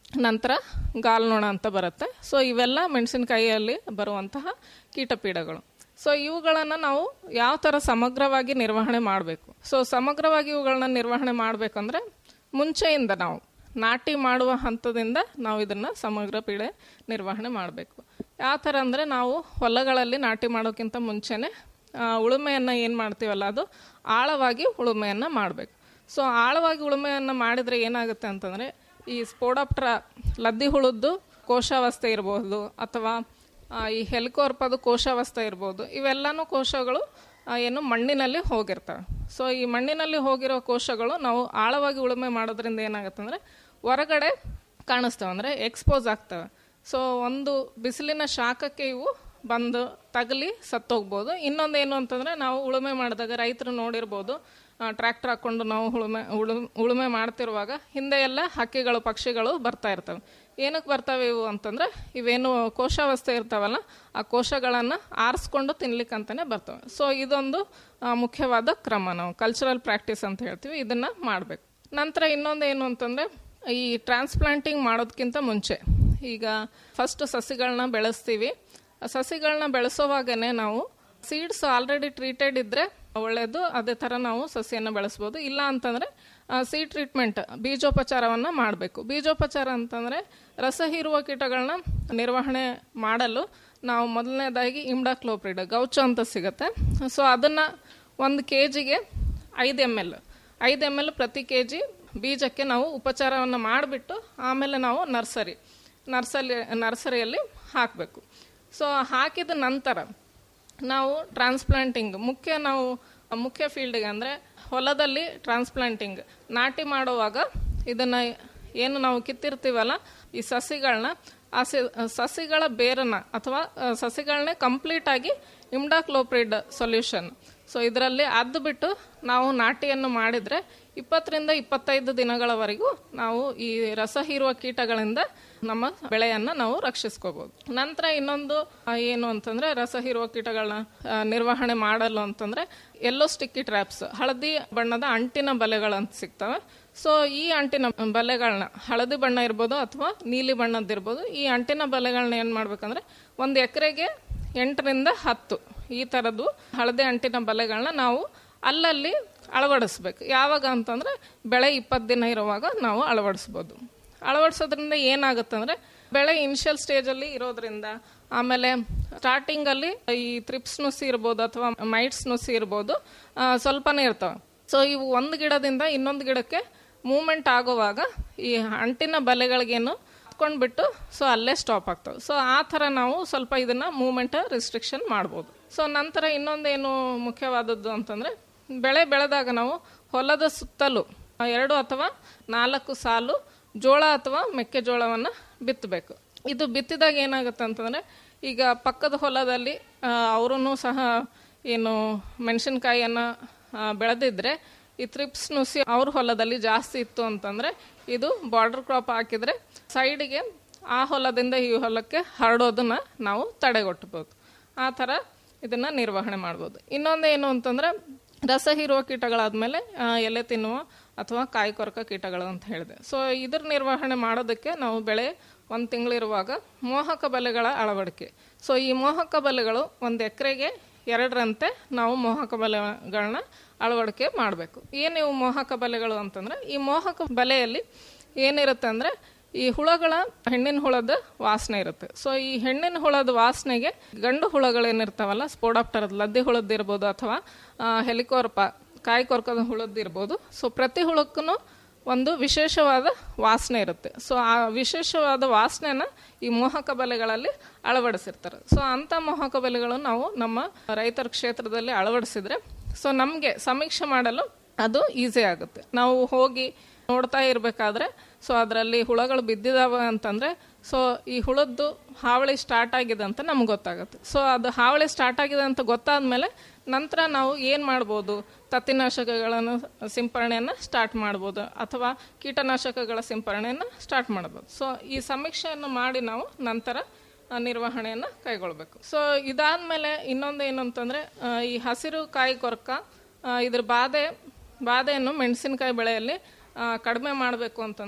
ನಂತರ ಗಾಲ್ನೊಣ ಅಂತ ಬರುತ್ತೆ ಸೊ ಇವೆಲ್ಲ ಮೆಣಸಿನಕಾಯಿಯಲ್ಲಿ ಬರುವಂತಹ ಕೀಟಪೀಡಗಳು ಸೊ ಇವುಗಳನ್ನು ನಾವು ಯಾವ ಥರ ಸಮಗ್ರವಾಗಿ ನಿರ್ವಹಣೆ ಮಾಡಬೇಕು ಸೊ ಸಮಗ್ರವಾಗಿ ಇವುಗಳನ್ನ ನಿರ್ವಹಣೆ ಮಾಡಬೇಕಂದ್ರೆ ಮುಂಚೆಯಿಂದ ನಾವು ನಾಟಿ ಮಾಡುವ ಹಂತದಿಂದ ನಾವು ಇದನ್ನು ಸಮಗ್ರ ಪೀಡೆ ನಿರ್ವಹಣೆ ಮಾಡಬೇಕು ಯಾವ ಥರ ಅಂದರೆ ನಾವು ಹೊಲಗಳಲ್ಲಿ ನಾಟಿ ಮಾಡೋಕ್ಕಿಂತ ಮುಂಚೆನೇ ಆ, ಉಳುಮೆಯನ್ನು ಏನು ಮಾಡ್ತೀವಲ್ಲ ಅದು ಆಳವಾಗಿ ಉಳುಮೆಯನ್ನು ಮಾಡಬೇಕು ಸೊ ಆಳವಾಗಿ ಉಳುಮೆಯನ್ನು ಮಾಡಿದರೆ ಏನಾಗುತ್ತೆ ಅಂತಂದರೆ ಈ ಸ್ಪೋಡಾಪ್ಟ್ರ ಲದ್ದಿ ಹುಳದ್ದು ಕೋಶಾವಸ್ಥೆ ಇರಬಹುದು ಅಥವಾ ಆ, ಈ ಹೆಲಿಕೋರ್ಪದು ಕೋಶಾವಸ್ಥೆ ಇರ್ಬೋದು ಇವೆಲ್ಲನೂ ಕೋಶಗಳು ಆ, ಏನು ಮಣ್ಣಿನಲ್ಲಿ ಹೋಗಿರ್ತವೆ ಸೊ ಈ ಮಣ್ಣಿನಲ್ಲಿ ಹೋಗಿರೋ ಕೋಶಗಳು ನಾವು ಆಳವಾಗಿ ಉಳುಮೆ ಮಾಡೋದ್ರಿಂದ ಏನಾಗುತ್ತೆ ಅಂದರೆ ಹೊರಗಡೆ ಕಾಣಿಸ್ತವೆ ಅಂದರೆ ಎಕ್ಸ್ಪೋಸ್ ಆಗ್ತವೆ ಸೊ ಒಂದು ಬಿಸಿಲಿನ ಶಾಖಕ್ಕೆ ಇವು ಬಂದು ತಗಲಿ ಸತ್ತೋಗ್ಬೋದು ಇನ್ನೊಂದು ಏನು ಅಂತಂದರೆ ನಾವು ಉಳುಮೆ ಮಾಡಿದಾಗ ರೈತರು ನೋಡಿರ್ಬೋದು ಟ್ರ್ಯಾಕ್ಟರ್ ಹಾಕ್ಕೊಂಡು ನಾವು ಉಳುಮೆ ಉಳುಮೆ ಉಳುಮೆ ಮಾಡ್ತಿರುವಾಗ ಹಿಂದೆ ಎಲ್ಲ ಹಕ್ಕಿಗಳು ಪಕ್ಷಿಗಳು ಬರ್ತಾ ಇರ್ತವೆ ಏನಕ್ಕೆ ಬರ್ತವೆ ಇವು ಅಂತಂದರೆ ಇವೇನು ಕೋಶಾವಸ್ಥೆ ಇರ್ತಾವಲ್ಲ ಆ ಕೋಶಗಳನ್ನು ಆರಿಸ್ಕೊಂಡು ತಿನ್ಲಿಕ್ಕಂತಾನೆ ಬರ್ತವೆ ಸೊ ಇದೊಂದು ಆ, ಮುಖ್ಯವಾದ ಕ್ರಮ ನಾವು ಕಲ್ಚರಲ್ ಪ್ರಾಕ್ಟೀಸ್ ಅಂತ ಹೇಳ್ತೀವಿ ಇದನ್ನು ಮಾಡಬೇಕು ನಂತರ ಇನ್ನೊಂದು ಏನು ಅಂತಂದರೆ ಈ ಟ್ರಾನ್ಸ್ಪ್ಲಾಂಟಿಂಗ್ ಮಾಡೋದಕ್ಕಿಂತ ಮುಂಚೆ ಈಗ ಫಸ್ಟ್ ಸಸಿಗಳನ್ನ ಬೆಳೆಸ್ತೀವಿ ಆ ಸಸಿಗಳನ್ನ ಬೆಳೆಸೋವಾಗನೇ ನಾವು ಸೀಡ್ಸ್ ಆಲ್ರೆಡಿ ಟ್ರೀಟೆಡ್ ಇದ್ದರೆ ಒಳ್ಳೆಯದು ಅದೇ ಥರ ನಾವು ಸಸಿಯನ್ನು ಬೆಳೆಸ್ಬೋದು ಇಲ್ಲ ಅಂತಂದರೆ ಸೀಡ್ ಟ್ರೀಟ್ಮೆಂಟ್ ಬೀಜೋಪಚಾರವನ್ನು ಮಾಡಬೇಕು ಬೀಜೋಪಚಾರ ಅಂತಂದರೆ ರಸ ಹೀರುವ ಕೀಟಗಳನ್ನ ನಿರ್ವಹಣೆ ಮಾಡಲು ನಾವು ಮೊದಲನೇದಾಗಿ ಇಮ್ಡಾಕ್ಲೋಪ್ರಿಡ್ ಗೌಚು ಅಂತ ಸಿಗುತ್ತೆ ಸೊ ಅದನ್ನು ಒಂದು ಕೆ ಜಿಗೆ ಐದು ಎಮ್ ಎಲ್ ಐದು ಎಮ್ ಎಲ್ ಪ್ರತಿ ಕೆ ಜಿ ಬೀಜಕ್ಕೆ ನಾವು ಉಪಚಾರವನ್ನು ಮಾಡಿಬಿಟ್ಟು ಆಮೇಲೆ ನಾವು ನರ್ಸರಿ ನರ್ಸರಿ ನರ್ಸರಿಯಲ್ಲಿ ಹಾಕಬೇಕು ಸೊ ಹಾಕಿದ ನಂತರ ನಾವು ಟ್ರಾನ್ಸ್ಪ್ಲಾಂಟಿಂಗ್ ಮುಖ್ಯ ನಾವು ಮುಖ್ಯ ಫೀಲ್ಡ್ಗೆ ಅಂದರೆ ಹೊಲದಲ್ಲಿ ಟ್ರಾನ್ಸ್ಪ್ಲಾಂಟಿಂಗ್ ನಾಟಿ ಮಾಡುವಾಗ ಇದನ್ನು ಏನು ನಾವು ಕಿತ್ತಿರ್ತೀವಲ್ಲ ಈ ಸಸಿಗಳನ್ನ ಆ ಸಿ- ಸಸಿಗಳ ಬೇರನ್ನ ಅಥವಾ ಆ, ಸಸಿಗಳನ್ನೇ ಕಂಪ್ಲೀಟಾಗಿ ಇಮ್ಡಾಕ್ಲೋಪ್ರಿಡ್ ಸೊಲ್ಯೂಷನ್ ಸೊ ಇದರಲ್ಲಿ ಅದ್ದು ಬಿಟ್ಟು ನಾವು ನಾಟಿಯನ್ನು ಮಾಡಿದರೆ ಇಪ್ಪತ್ತರಿಂದ ಇಪ್ಪತ್ತೈದು ದಿನಗಳವರೆಗೂ ನಾವು ಈ ರಸ ಹೀರುವ ಕೀಟಗಳಿಂದ ನಮ್ಮ ಬೆಳೆಯನ್ನು ನಾವು ರಕ್ಷಿಸ್ಕೋಬಹುದು ನಂತರ ಇನ್ನೊಂದು ಆ, ಏನು ಅಂತಂದ್ರೆ ರಸ ಹೀರುವ ಕೀಟಗಳನ್ನ ಆ, ನಿರ್ವಹಣೆ ಮಾಡಲು ಅಂತಂದ್ರೆ ಎಲ್ಲೋ ಸ್ಟಿಕ್ಕಿ ಟ್ರ್ಯಾಪ್ಸ್ ಹಳದಿ ಬಣ್ಣದ ಅಂಟಿನ ಬಲೆಗಳಂತ ಸಿಗ್ತವೆ ಸೊ ಈ ಅಂಟಿನ ಬಲೆಗಳನ್ನ ಹಳದಿ ಬಣ್ಣ ಇರ್ಬೋದು ಅಥವಾ ನೀಲಿ ಬಣ್ಣದ್ದಿರ್ಬೋದು ಈ ಅಂಟಿನ ಬಲೆಗಳನ್ನ ಏನು ಮಾಡ್ಬೇಕಂದ್ರೆ ಒಂದು ಎಕರೆಗೆ ಎಂಟರಿಂದ ಹತ್ತು ಈ ಥರದ್ದು ಹಳದಿ ಅಂಟಿನ ಬಲೆಗಳನ್ನ ನಾವು ಅಲ್ಲಲ್ಲಿ ಅಳವಡಿಸ್ಬೇಕು ಯಾವಾಗ ಅಂತಂದ್ರೆ ಬೆಳೆ ಇಪ್ಪತ್ತು ದಿನ ಇರುವಾಗ ನಾವು ಅಳವಡಿಸ್ಬೋದು ಅಳವಡಿಸೋದ್ರಿಂದ ಏನಾಗುತ್ತೆ ಅಂದರೆ ಬೆಳೆ ಇನಿಷಿಯಲ್ ಸ್ಟೇಜಲ್ಲಿ ಇರೋದ್ರಿಂದ ಆಮೇಲೆ ಸ್ಟಾರ್ಟಿಂಗಲ್ಲಿ ಈ ತ್ರಿಪ್ಸ್ ನುಸಿ ಇರ್ಬೋದು ಅಥವಾ ಮೈಟ್ಸ್ ನುಸಿ ಇರ್ಬೋದು ಆ, ಸ್ವಲ್ಪನೇ ಇರ್ತವೆ ಸೊ ಇವು ಒಂದು ಗಿಡದಿಂದ ಇನ್ನೊಂದು ಗಿಡಕ್ಕೆ ಮೂಮೆಂಟ್ ಆಗುವಾಗ ಈ ಅಂಟಿನ ಬಲೆಗಳಿಗೇನು ಹತ್ಕೊಂಡ್ಬಿಟ್ಟು ಸೊ ಅಲ್ಲೇ ಸ್ಟಾಪ್ ಆಗ್ತವೆ ಸೊ ಆ ಥರ ನಾವು ಸ್ವಲ್ಪ ಇದನ್ನ ಮೂಮೆಂಟ್ ರಿಸ್ಟ್ರಿಕ್ಷನ್ ಮಾಡ್ಬೋದು ಸೊ ನಂತರ ಇನ್ನೊಂದೇನು ಮುಖ್ಯವಾದದ್ದು ಅಂತಂದರೆ ಬೆಳೆ ಬೆಳೆದಾಗ ನಾವು ಹೊಲದ ಸುತ್ತಲೂ ಆ, ಎರಡು ಅಥವಾ ನಾಲ್ಕು ಸಾಲು ಜೋಳ ಅಥವಾ ಮೆಕ್ಕೆಜೋಳವನ್ನು ಬಿತ್ತಬೇಕು ಇದು ಬಿತ್ತಿದಾಗ ಏನಾಗುತ್ತೆ ಅಂತಂದರೆ ಈಗ ಪಕ್ಕದ ಹೊಲದಲ್ಲಿ ಅವರೂ ಸಹ ಏನು ಮೆಣಸಿನ್ಕಾಯಿಯನ್ನು ಬೆಳೆದಿದ್ರೆ ಈ ತ್ರಿಪ್ಸ್ ನುಸಿ ಅವ್ರ ಹೊಲದಲ್ಲಿ ಜಾಸ್ತಿ ಇತ್ತು ಅಂತಂದರೆ ಇದು ಬಾರ್ಡರ್ ಕ್ರಾಪ್ ಹಾಕಿದರೆ ಸೈಡಿಗೆ ಆ ಹೊಲದಿಂದ ಈ ಹೊಲಕ್ಕೆ ಹರಡೋದನ್ನ ನಾವು ತಡೆಗಟ್ಟಬಹುದು ಆ ಥರ ಇದನ್ನು ನಿರ್ವಹಣೆ ಮಾಡ್ಬೋದು ಇನ್ನೊಂದೇನು ಅಂತಂದರೆ ರಸ ಹೀರುವ ಕೀಟಗಳಾದಮೇಲೆ ಎಲೆ ತಿನ್ನುವ ಅಥವಾ ಕಾಯಿ ಕೊರಕ ಕೀಟಗಳು ಅಂತ ಹೇಳಿದೆ ಸೊ ಇದ್ರ ನಿರ್ವಹಣೆ ಮಾಡೋದಕ್ಕೆ ನಾವು ಬೆಳೆ ಒಂದು ತಿಂಗಳಿರುವಾಗ ಮೋಹಕ ಬಲೆಗಳ ಅಳವಡಿಕೆ ಸೊ ಈ ಮೋಹಕ ಬಲೆಗಳು ಒಂದು ಎಕರೆಗೆ ಎರಡರಂತೆ ನಾವು ಮೋಹಕ ಬಲೆಗಳನ್ನ ಅಳವಡಿಕೆ ಮಾಡಬೇಕು ಏನು ಇವು ಮೋಹಕ ಬಲೆಗಳು ಅಂತಂದ್ರೆ ಈ ಮೋಹಕ ಬಲೆಯಲ್ಲಿ ಏನಿರುತ್ತೆ ಅಂದ್ರೆ ಈ ಹುಳಗಳ ಹೆಣ್ಣಿನ ಹುಳದ ವಾಸನೆ ಇರುತ್ತೆ ಸೊ ಈ ಹೆಣ್ಣಿನ ಹುಳದ ವಾಸನೆಗೆ ಗಂಡು ಹುಳಗಳೇನಿರ್ತಾವಲ್ಲ ಸ್ಪೋಡಾಪ್ಟರ್ ಲದ್ದಿ ಹುಳದ್ದಿರ್ಬೋದು ಅಥವಾ ಹೆಲಿಕೋರ್ಪ ಕಾಯಿ ಕೊರ್ಕದ ಹುಳದ್ದಿರ್ಬೋದು ಸೊ ಪ್ರತಿ ಹುಳಕ್ಕೂ ಒಂದು ವಿಶೇಷವಾದ ವಾಸನೆ ಇರುತ್ತೆ ಸೊ ಆ ವಿಶೇಷವಾದ ವಾಸನೆನ ಈ ಮೋಹಕ ಬಲೆಗಳಲ್ಲಿ ಅಳವಡಿಸಿರ್ತಾರೆ ಸೊ ಅಂಥ ಮೋಹಕ ಬಲೆಗಳು ನಾವು ನಮ್ಮ ರೈತರ ಕ್ಷೇತ್ರದಲ್ಲಿ ಅಳವಡಿಸಿದ್ರೆ ಸೊ ನಮಗೆ ಸಮೀಕ್ಷೆ ಮಾಡಲು ಅದು ಈಸಿ ಆಗುತ್ತೆ ನಾವು ಹೋಗಿ ನೋಡ್ತಾ ಇರಬೇಕಾದ್ರೆ ಸೊ ಅದರಲ್ಲಿ ಹುಳಗಳು ಬಿದ್ದಿದಾವೆ ಅಂತಂದರೆ ಸೊ ಈ ಹುಳದ್ದು ಹಾವಳಿ ಸ್ಟಾರ್ಟ್ ಆಗಿದೆ ಅಂತ ನಮ್ಗೆ ಗೊತ್ತಾಗುತ್ತೆ ಸೊ ಅದು ಹಾವಳಿ ಸ್ಟಾರ್ಟ್ ಆಗಿದೆ ಅಂತ ಗೊತ್ತಾದ್ಮೇಲೆ ನಂತರ ನಾವು ಏನು ಮಾಡ್ಬೋದು ತತ್ತಿನಾಶಕಗಳನ್ನು ಸಿಂಪರಣೆಯನ್ನು ಸ್ಟಾರ್ಟ್ ಮಾಡ್ಬೋದು ಅಥವಾ ಕೀಟನಾಶಕಗಳ ಸಿಂಪರಣೆಯನ್ನು ಸ್ಟಾರ್ಟ್ ಮಾಡ್ಬೋದು ಸೊ ಈ ಸಮೀಕ್ಷೆಯನ್ನು ಮಾಡಿ ನಾವು ನಂತರ ಆ, ನಿರ್ವಹಣೆಯನ್ನು ಕೈಗೊಳ್ಬೇಕು ಸೊ ಇದಾದ್ಮೇಲೆ ಇನ್ನೊಂದು ಏನು ಅಂತಂದರೆ ಈ ಹಸಿರು ಕಾಯಿ ಕೊರಕ ಆ, ಇದ್ರ ಬಾಧೆ ಬಾಧೆಯನ್ನು ಮೆಣಸಿನಕಾಯಿ ಬೆಳೆಯಲ್ಲಿ ಆ, ಕಡಿಮೆ ಮಾಡಬೇಕು ಅಂತಂದರೆ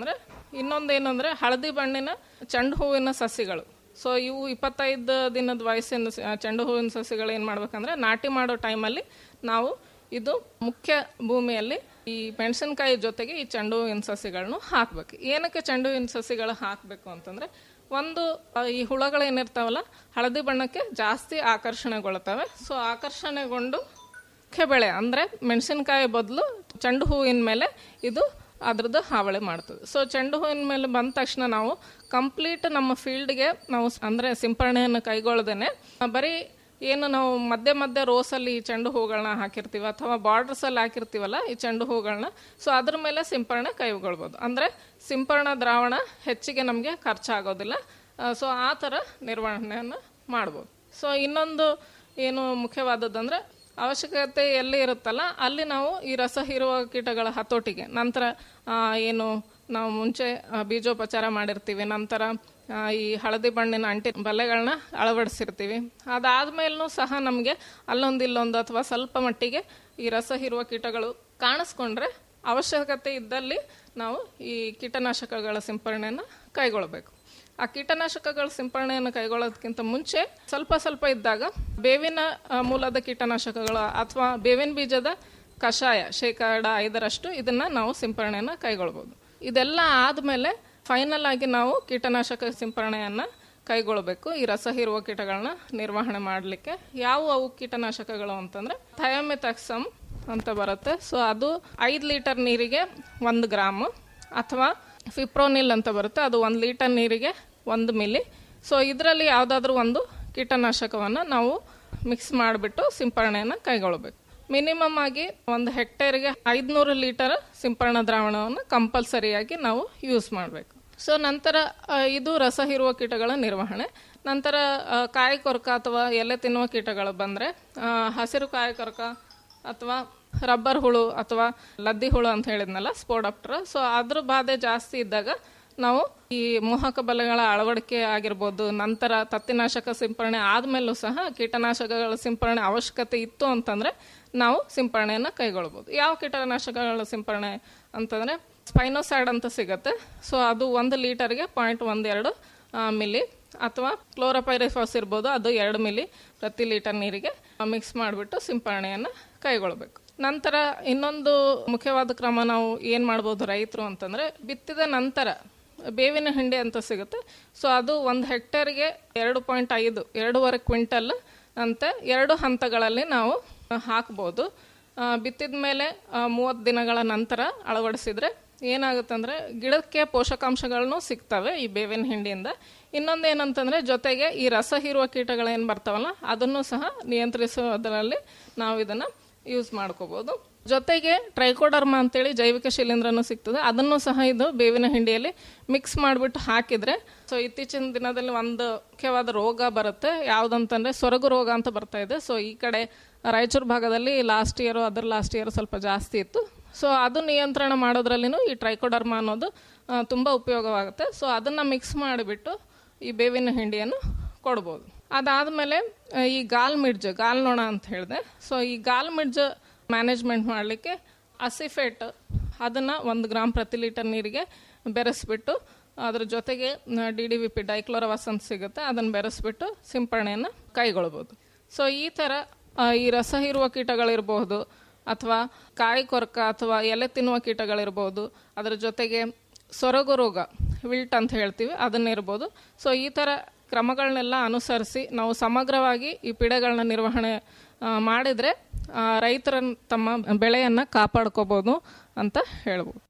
ಇನ್ನೊಂದು ಏನಂದರೆ ಹಳದಿ ಬಣ್ಣಿನ ಚೆಂಡು ಹೂವಿನ ಸಸಿಗಳು ಸೊ ಇವು ಇಪ್ಪತ್ತೈದು ದಿನದ ವಯಸ್ಸಿನ ಸ- ಚೆಂಡು ಹೂವಿನ ಸಸಿಗಳು ಏನು ಮಾಡ್ಬೇಕಂದ್ರೆ ನಾಟಿ ಮಾಡೋ ಟೈಮಲ್ಲಿ ನಾವು ಇದು ಮುಖ್ಯ ಭೂಮಿಯಲ್ಲಿ ಈ ಮೆಣಸಿನಕಾಯಿ ಜೊತೆಗೆ ಈ ಚೆಂಡು ಹೂವಿನ ಸಸಿಗಳನ್ನು ಹಾಕ್ಬೇಕು ಏನಕ್ಕೆ ಚೆಂಡು ಹೂವಿನ ಸಸಿಗಳು ಹಾಕಬೇಕು ಅಂತಂದ್ರೆ ಒಂದು ಆ, ಈ ಹುಳಗಳು ಏನಿರ್ತಾವಲ್ಲ ಹಳದಿ ಬಣ್ಣಕ್ಕೆ ಜಾಸ್ತಿ ಆಕರ್ಷಣೆಗೊಳ್ತವೆ ಸೊ ಆಕರ್ಷಣೆಗೊಂಡು ಮುಖ್ಯ ಬೆಳೆ ಅಂದರೆ ಮೆಣಸಿನಕಾಯಿ ಬದಲು ಚೆಂಡು ಹೂವಿನ ಮೇಲೆ ಇದು ಅದ್ರದ್ದು ಹಾವಳಿ ಮಾಡ್ತದೆ ಸೊ ಚೆಂಡು ಹೂವಿನ ಮೇಲೆ ಬಂದ ತಕ್ಷಣ ನಾವು ಕಂಪ್ಲೀಟ್ ನಮ್ಮ ಫೀಲ್ಡ್ಗೆ ನಾವು ಸ್- ಅಂದ್ರೆ ಸಿಂಪರಣೆಯನ್ನು ಕೈಗೊಳ್ಳದೇನೆ ಬರೀ ಏನು ನಾವು ಮಧ್ಯೆ ಮಧ್ಯೆ ರೋಸಲ್ಲಿ ಈ ಚೆಂಡು ಹೂಗಳನ್ನ ಹಾಕಿರ್ತೀವಿ ಅಥವಾ ಬಾರ್ಡರ್ಸಲ್ಲಿ ಹಾಕಿರ್ತೀವಲ್ಲ ಈ ಚೆಂಡು ಹೂಗಳನ್ನ ಸೊ ಅದ್ರ ಮೇಲೆ ಸಿಂಪರಣೆ ಕೈಗೊಳ್ಬೋದು ಅಂದರೆ ಸಿಂಪರಣಾ ದ್ರಾವಣ ಹೆಚ್ಚಿಗೆ ನಮಗೆ ಖರ್ಚಾಗೋದಿಲ್ಲ ಸೊ ಆ ಥರ ನಿರ್ವಹಣೆಯನ್ನು ಮಾಡ್ಬೋದು ಸೊ ಇನ್ನೊಂದು ಏನು ಮುಖ್ಯವಾದದ್ದಂದ್ರೆ ಅವಶ್ಯಕತೆ ಎಲ್ಲಿ ಇರುತ್ತಲ್ಲ ಅಲ್ಲಿ ನಾವು ಈ ರಸ ಹೀರುವ ಕೀಟಗಳ ಹತೋಟಿಗೆ ನಂತರ ಆ, ಏನು ನಾವು ಮುಂಚೆ ಆ, ಬೀಜೋಪಚಾರ ಮಾಡಿರ್ತೀವಿ ನಂತರ ಆ, ಈ ಹಳದಿ ಬಣ್ಣಿನ ಅಂಟಿ ಬಲೆಗಳನ್ನ ಅಳವಡಿಸಿರ್ತೀವಿ ಅದಾದ್ಮೇಲೂ ಸಹ ನಮಗೆ ಅಲ್ಲೊಂದು ಇಲ್ಲೊಂದು ಅಥವಾ ಸ್ವಲ್ಪ ಮಟ್ಟಿಗೆ ಈ ರಸ ಹೀರುವ ಕೀಟಗಳು ಕಾಣಿಸ್ಕೊಂಡ್ರೆ ಅವಶ್ಯಕತೆ ಇದ್ದಲ್ಲಿ ನಾವು ಈ ಕೀಟನಾಶಕಗಳ ಸಿಂಪರಣೆಯನ್ನು ಕೈಗೊಳ್ಳಬೇಕು ಆ ಕೀಟನಾಶಕಗಳ ಸಿಂಪರಣೆಯನ್ನು ಕೈಗೊಳ್ಳೋದಕ್ಕಿಂತ ಮುಂಚೆ ಸ್ವಲ್ಪ ಸ್ವಲ್ಪ ಇದ್ದಾಗ ಬೇವಿನ ಆ, ಮೂಲದ ಕೀಟನಾಶಕಗಳು ಅಥವಾ ಬೇವಿನ ಬೀಜದ ಕಷಾಯ ಶೇಕಡ ಐದರಷ್ಟು ಇದನ್ನ ನಾವು ಸಿಂಪರಣೆಯನ್ನು ಕೈಗೊಳ್ಬೋದು ಇದೆಲ್ಲ ಆದಮೇಲೆ ಫೈನಲ್ ಆಗಿ ನಾವು ಕೀಟನಾಶಕ ಸಿಂಪರಣೆಯನ್ನು ಕೈಗೊಳ್ಳಬೇಕು ಈ ರಸ ಹೀರುವ ಕೀಟಗಳನ್ನ ನಿರ್ವಹಣೆ ಮಾಡಲಿಕ್ಕೆ ಯಾವ ಅವು ಕೀಟನಾಶಕಗಳು ಅಂತಂದ್ರೆ ಥಯಾಮೆಥಾಕ್ಸಮ್ ಅಂತ ಬರುತ್ತೆ ಸೊ ಅದು ಐದು ಲೀಟರ್ ನೀರಿಗೆ ಒಂದು ಗ್ರಾಮು ಅಥವಾ ಫಿಪ್ರೋನಿಲ್ ಅಂತ ಬರುತ್ತೆ ಅದು ಒಂದು ಲೀಟರ್ ನೀರಿಗೆ ಒಂದು ಮಿಲಿ ಸೊ ಇದರಲ್ಲಿ ಯಾವುದಾದ್ರೂ ಒಂದು ಕೀಟನಾಶಕವನ್ನು ನಾವು ಮಿಕ್ಸ್ ಮಾಡಿಬಿಟ್ಟು ಸಿಂಪರಣೆಯನ್ನು ಕೈಗೊಳ್ಳಬೇಕು ಮಿನಿಮಮ್ ಆಗಿ ಒಂದು ಹೆಕ್ಟೇರ್ಗೆ ಐದುನೂರು ಲೀಟರ್ ಸಿಂಪರಣಾ ದ್ರಾವಣವನ್ನು ಕಂಪಲ್ಸರಿಯಾಗಿ ನಾವು ಯೂಸ್ ಮಾಡಬೇಕು ಸೊ ನಂತರ ಆ, ಇದು ರಸ ಹೀರುವ ಕೀಟಗಳ ನಿರ್ವಹಣೆ ನಂತರ ಆ, ಕಾಯಿ ಕೊರಕ ಅಥವಾ ಎಲೆ ತಿನ್ನುವ ಕೀಟಗಳು ಬಂದರೆ ಹಸಿರು ಕಾಯಿ ಕೊರಕ ಅಥವಾ ರಬ್ಬರ್ ಹುಳು ಅಥವಾ ಲದ್ದಿ ಹುಳು ಅಂತ ಹೇಳಿದ್ನಲ್ಲ ಸ್ಪೋಡಾಪ್ಟರ್ ಸೊ ಅದ್ರ ಬಾಧೆ ಜಾಸ್ತಿ ಇದ್ದಾಗ ನಾವು ಈ ಮೋಹಕ ಬಲೆಗಳ ಅಳವಡಿಕೆ ಆಗಿರ್ಬೋದು ನಂತರ ತತ್ತಿನಾಶಕ ಸಿಂಪರಣೆ ಆದ್ಮೇಲೂ ಸಹ ಕೀಟನಾಶಕಗಳ ಸಿಂಪರಣೆ ಅವಶ್ಯಕತೆ ಇತ್ತು ಅಂತಂದ್ರೆ ನಾವು ಸಿಂಪರಣೆಯನ್ನು ಕೈಗೊಳ್ಬೋದು ಯಾವ ಕೀಟನಾಶಕಗಳ ಸಿಂಪರಣೆ ಅಂತಂದ್ರೆ ಸ್ಪೈನೋಸೈಡ್ ಅಂತ ಸಿಗತ್ತೆ ಸೊ ಅದು ಒಂದು ಲೀಟರ್ಗೆ ಪಾಯಿಂಟ್ ಒಂದೆರಡು ಮಿಲಿ ಅಥವಾ ಕ್ಲೋರೋಪೈರಿಫಾಸ್ ಇರ್ಬೋದು ಅದು ಎರಡು ಮಿಲಿ ಪ್ರತಿ ಲೀಟರ್ ನೀರಿಗೆ ಮಿಕ್ಸ್ ಮಾಡಿಬಿಟ್ಟು ಸಿಂಪರಣೆಯನ್ನು ಕೈಗೊಳ್ಬೇಕು ನಂತರ ಇನ್ನೊಂದು ಮುಖ್ಯವಾದ ಕ್ರಮ ನಾವು ಏನು ಮಾಡ್ಬೋದು ರೈತರು ಅಂತಂದ್ರೆ ಬಿತ್ತಿದ ನಂತರ ಬೇವಿನ ಹಿಂಡಿ ಅಂತ ಸಿಗುತ್ತೆ ಸೊ ಅದು ಒಂದು ಹೆಕ್ಟೇರ್ಗೆ ಎರಡು ಪಾಯಿಂಟ್ ಐದು ಎರಡೂವರೆ ಕ್ವಿಂಟಲ್ ಅಂತ ಎರಡು ಹಂತಗಳಲ್ಲಿ ನಾವು ಹಾಕ್ಬೋದು ಬಿತ್ತಿದ ಮೇಲೆ ಮೂವತ್ತು ದಿನಗಳ ನಂತರ ಅಳವಡಿಸಿದ್ರೆ ಏನಾಗುತ್ತಂದ್ರೆ ಗಿಡಕ್ಕೆ ಪೋಷಕಾಂಶಗಳನ್ನು ಸಿಗ್ತವೆ ಈ ಬೇವಿನ ಹಿಂಡಿಯಿಂದ ಇನ್ನೊಂದು ಏನಂತಂದ್ರೆ ಜೊತೆಗೆ ಈ ರಸ ಹೀರುವ ಕೀಟಗಳೇನು ಬರ್ತಾವಲ್ಲ ಅದನ್ನು ಸಹ ನಿಯಂತ್ರಿಸೋದರಲ್ಲಿ ನಾವು ಇದನ್ನ ಯೂಸ್ ಮಾಡ್ಕೋಬಹುದು ಜೊತೆಗೆ ಟ್ರೈಕೋಡರ್ಮಾ ಅಂತೇಳಿ ಜೈವಿಕ ಶಿಲೀಂಧ್ರನು ಸಿಗ್ತದೆ ಅದನ್ನು ಸಹ ಇದು ಬೇವಿನ ಹಿಂಡಿಯಲ್ಲಿ ಮಿಕ್ಸ್ ಮಾಡಿಬಿಟ್ಟು ಹಾಕಿದ್ರೆ ಸೊ ಇತ್ತೀಚಿನ ದಿನದಲ್ಲಿ ಒಂದು ಮುಖ್ಯವಾದ ರೋಗ ಬರುತ್ತೆ ಯಾವುದಂತಂದ್ರೆ ಸೊರಗು ರೋಗ ಅಂತ ಬರ್ತಾ ಇದೆ ಸೊ ಈ ಕಡೆ ರಾಯಚೂರು ಭಾಗದಲ್ಲಿ ಲಾಸ್ಟ್ ಇಯರ್ ಅದರ ಲಾಸ್ಟ್ ಇಯರ್ ಸ್ವಲ್ಪ ಜಾಸ್ತಿ ಇತ್ತು ಸೊ ಅದು ನಿಯಂತ್ರಣ ಮಾಡೋದ್ರಲ್ಲಿನೂ ಈ ಟ್ರೈಕೋಡರ್ಮಾ ಅನ್ನೋದು ಆ, ತುಂಬಾ ಉಪಯೋಗವಾಗುತ್ತೆ ಸೊ ಅದನ್ನ ಮಿಕ್ಸ್ ಮಾಡಿಬಿಟ್ಟು ಈ ಬೇವಿನ ಹಿಂಡಿಯನ್ನು ಕೊಡ್ಬೋದು ಅದಾದಮೇಲೆ ಈ ಗಾಲ್ ಮಿಡ್ಜ್ ಗಾಲ್ ನೊಣ ಅಂತ ಹೇಳಿದೆ ಸೊ ಈ ಗಾಲ್ ಮಿಡ್ಜ್ ಮ್ಯಾನೇಜ್ಮೆಂಟ್ ಮಾಡಲಿಕ್ಕೆ ಅಸಿಫೇಟ್ ಅದನ್ನು ಒಂದು ಗ್ರಾಮ್ ಪ್ರತಿ ಲೀಟರ್ ನೀರಿಗೆ ಬೆರೆಸ್ಬಿಟ್ಟು ಅದ್ರ ಜೊತೆಗೆ D D V P dichlorvos ಅಂತ ಸಿಗುತ್ತೆ ಅದನ್ನು ಬೆರೆಸ್ಬಿಟ್ಟು ಸಿಂಪರಣೆಯನ್ನು ಕೈಗೊಳ್ಬೋದು ಸೊ ಈ ಥರ ಆ, ಈ ರಸ ಹೀರುವ ಕೀಟಗಳಿರಬಹುದು ಅಥವಾ ಕಾಯಿ ಕೊರಕ ಅಥವಾ ಎಲೆ ತಿನ್ನುವ ಕೀಟಗಳಿರ್ಬೋದು ಅದರ ಜೊತೆಗೆ ಸೊರಗು ರೋಗ ವಿಲ್ಟ್ ಅಂತ ಹೇಳ್ತೀವಿ ಅದನ್ನಿರ್ಬೋದು ಸೊ ಈ ಥರ ಕ್ರಮಗಳನ್ನೆಲ್ಲ ಅನುಸರಿಸಿ ನಾವು ಸಮಗ್ರವಾಗಿ ಈ ಪಿಡೆಗಳನ್ನ ನಿರ್ವಹಣೆ ಆ, ಮಾಡಿದ್ರೆ ಆ, ರೈತರ ತಮ್ಮ ಬೆಳೆಯನ್ನು ಕಾಪಾಡ್ಕೋಬೋದು ಅಂತ ಹೇಳ್ಬೋದು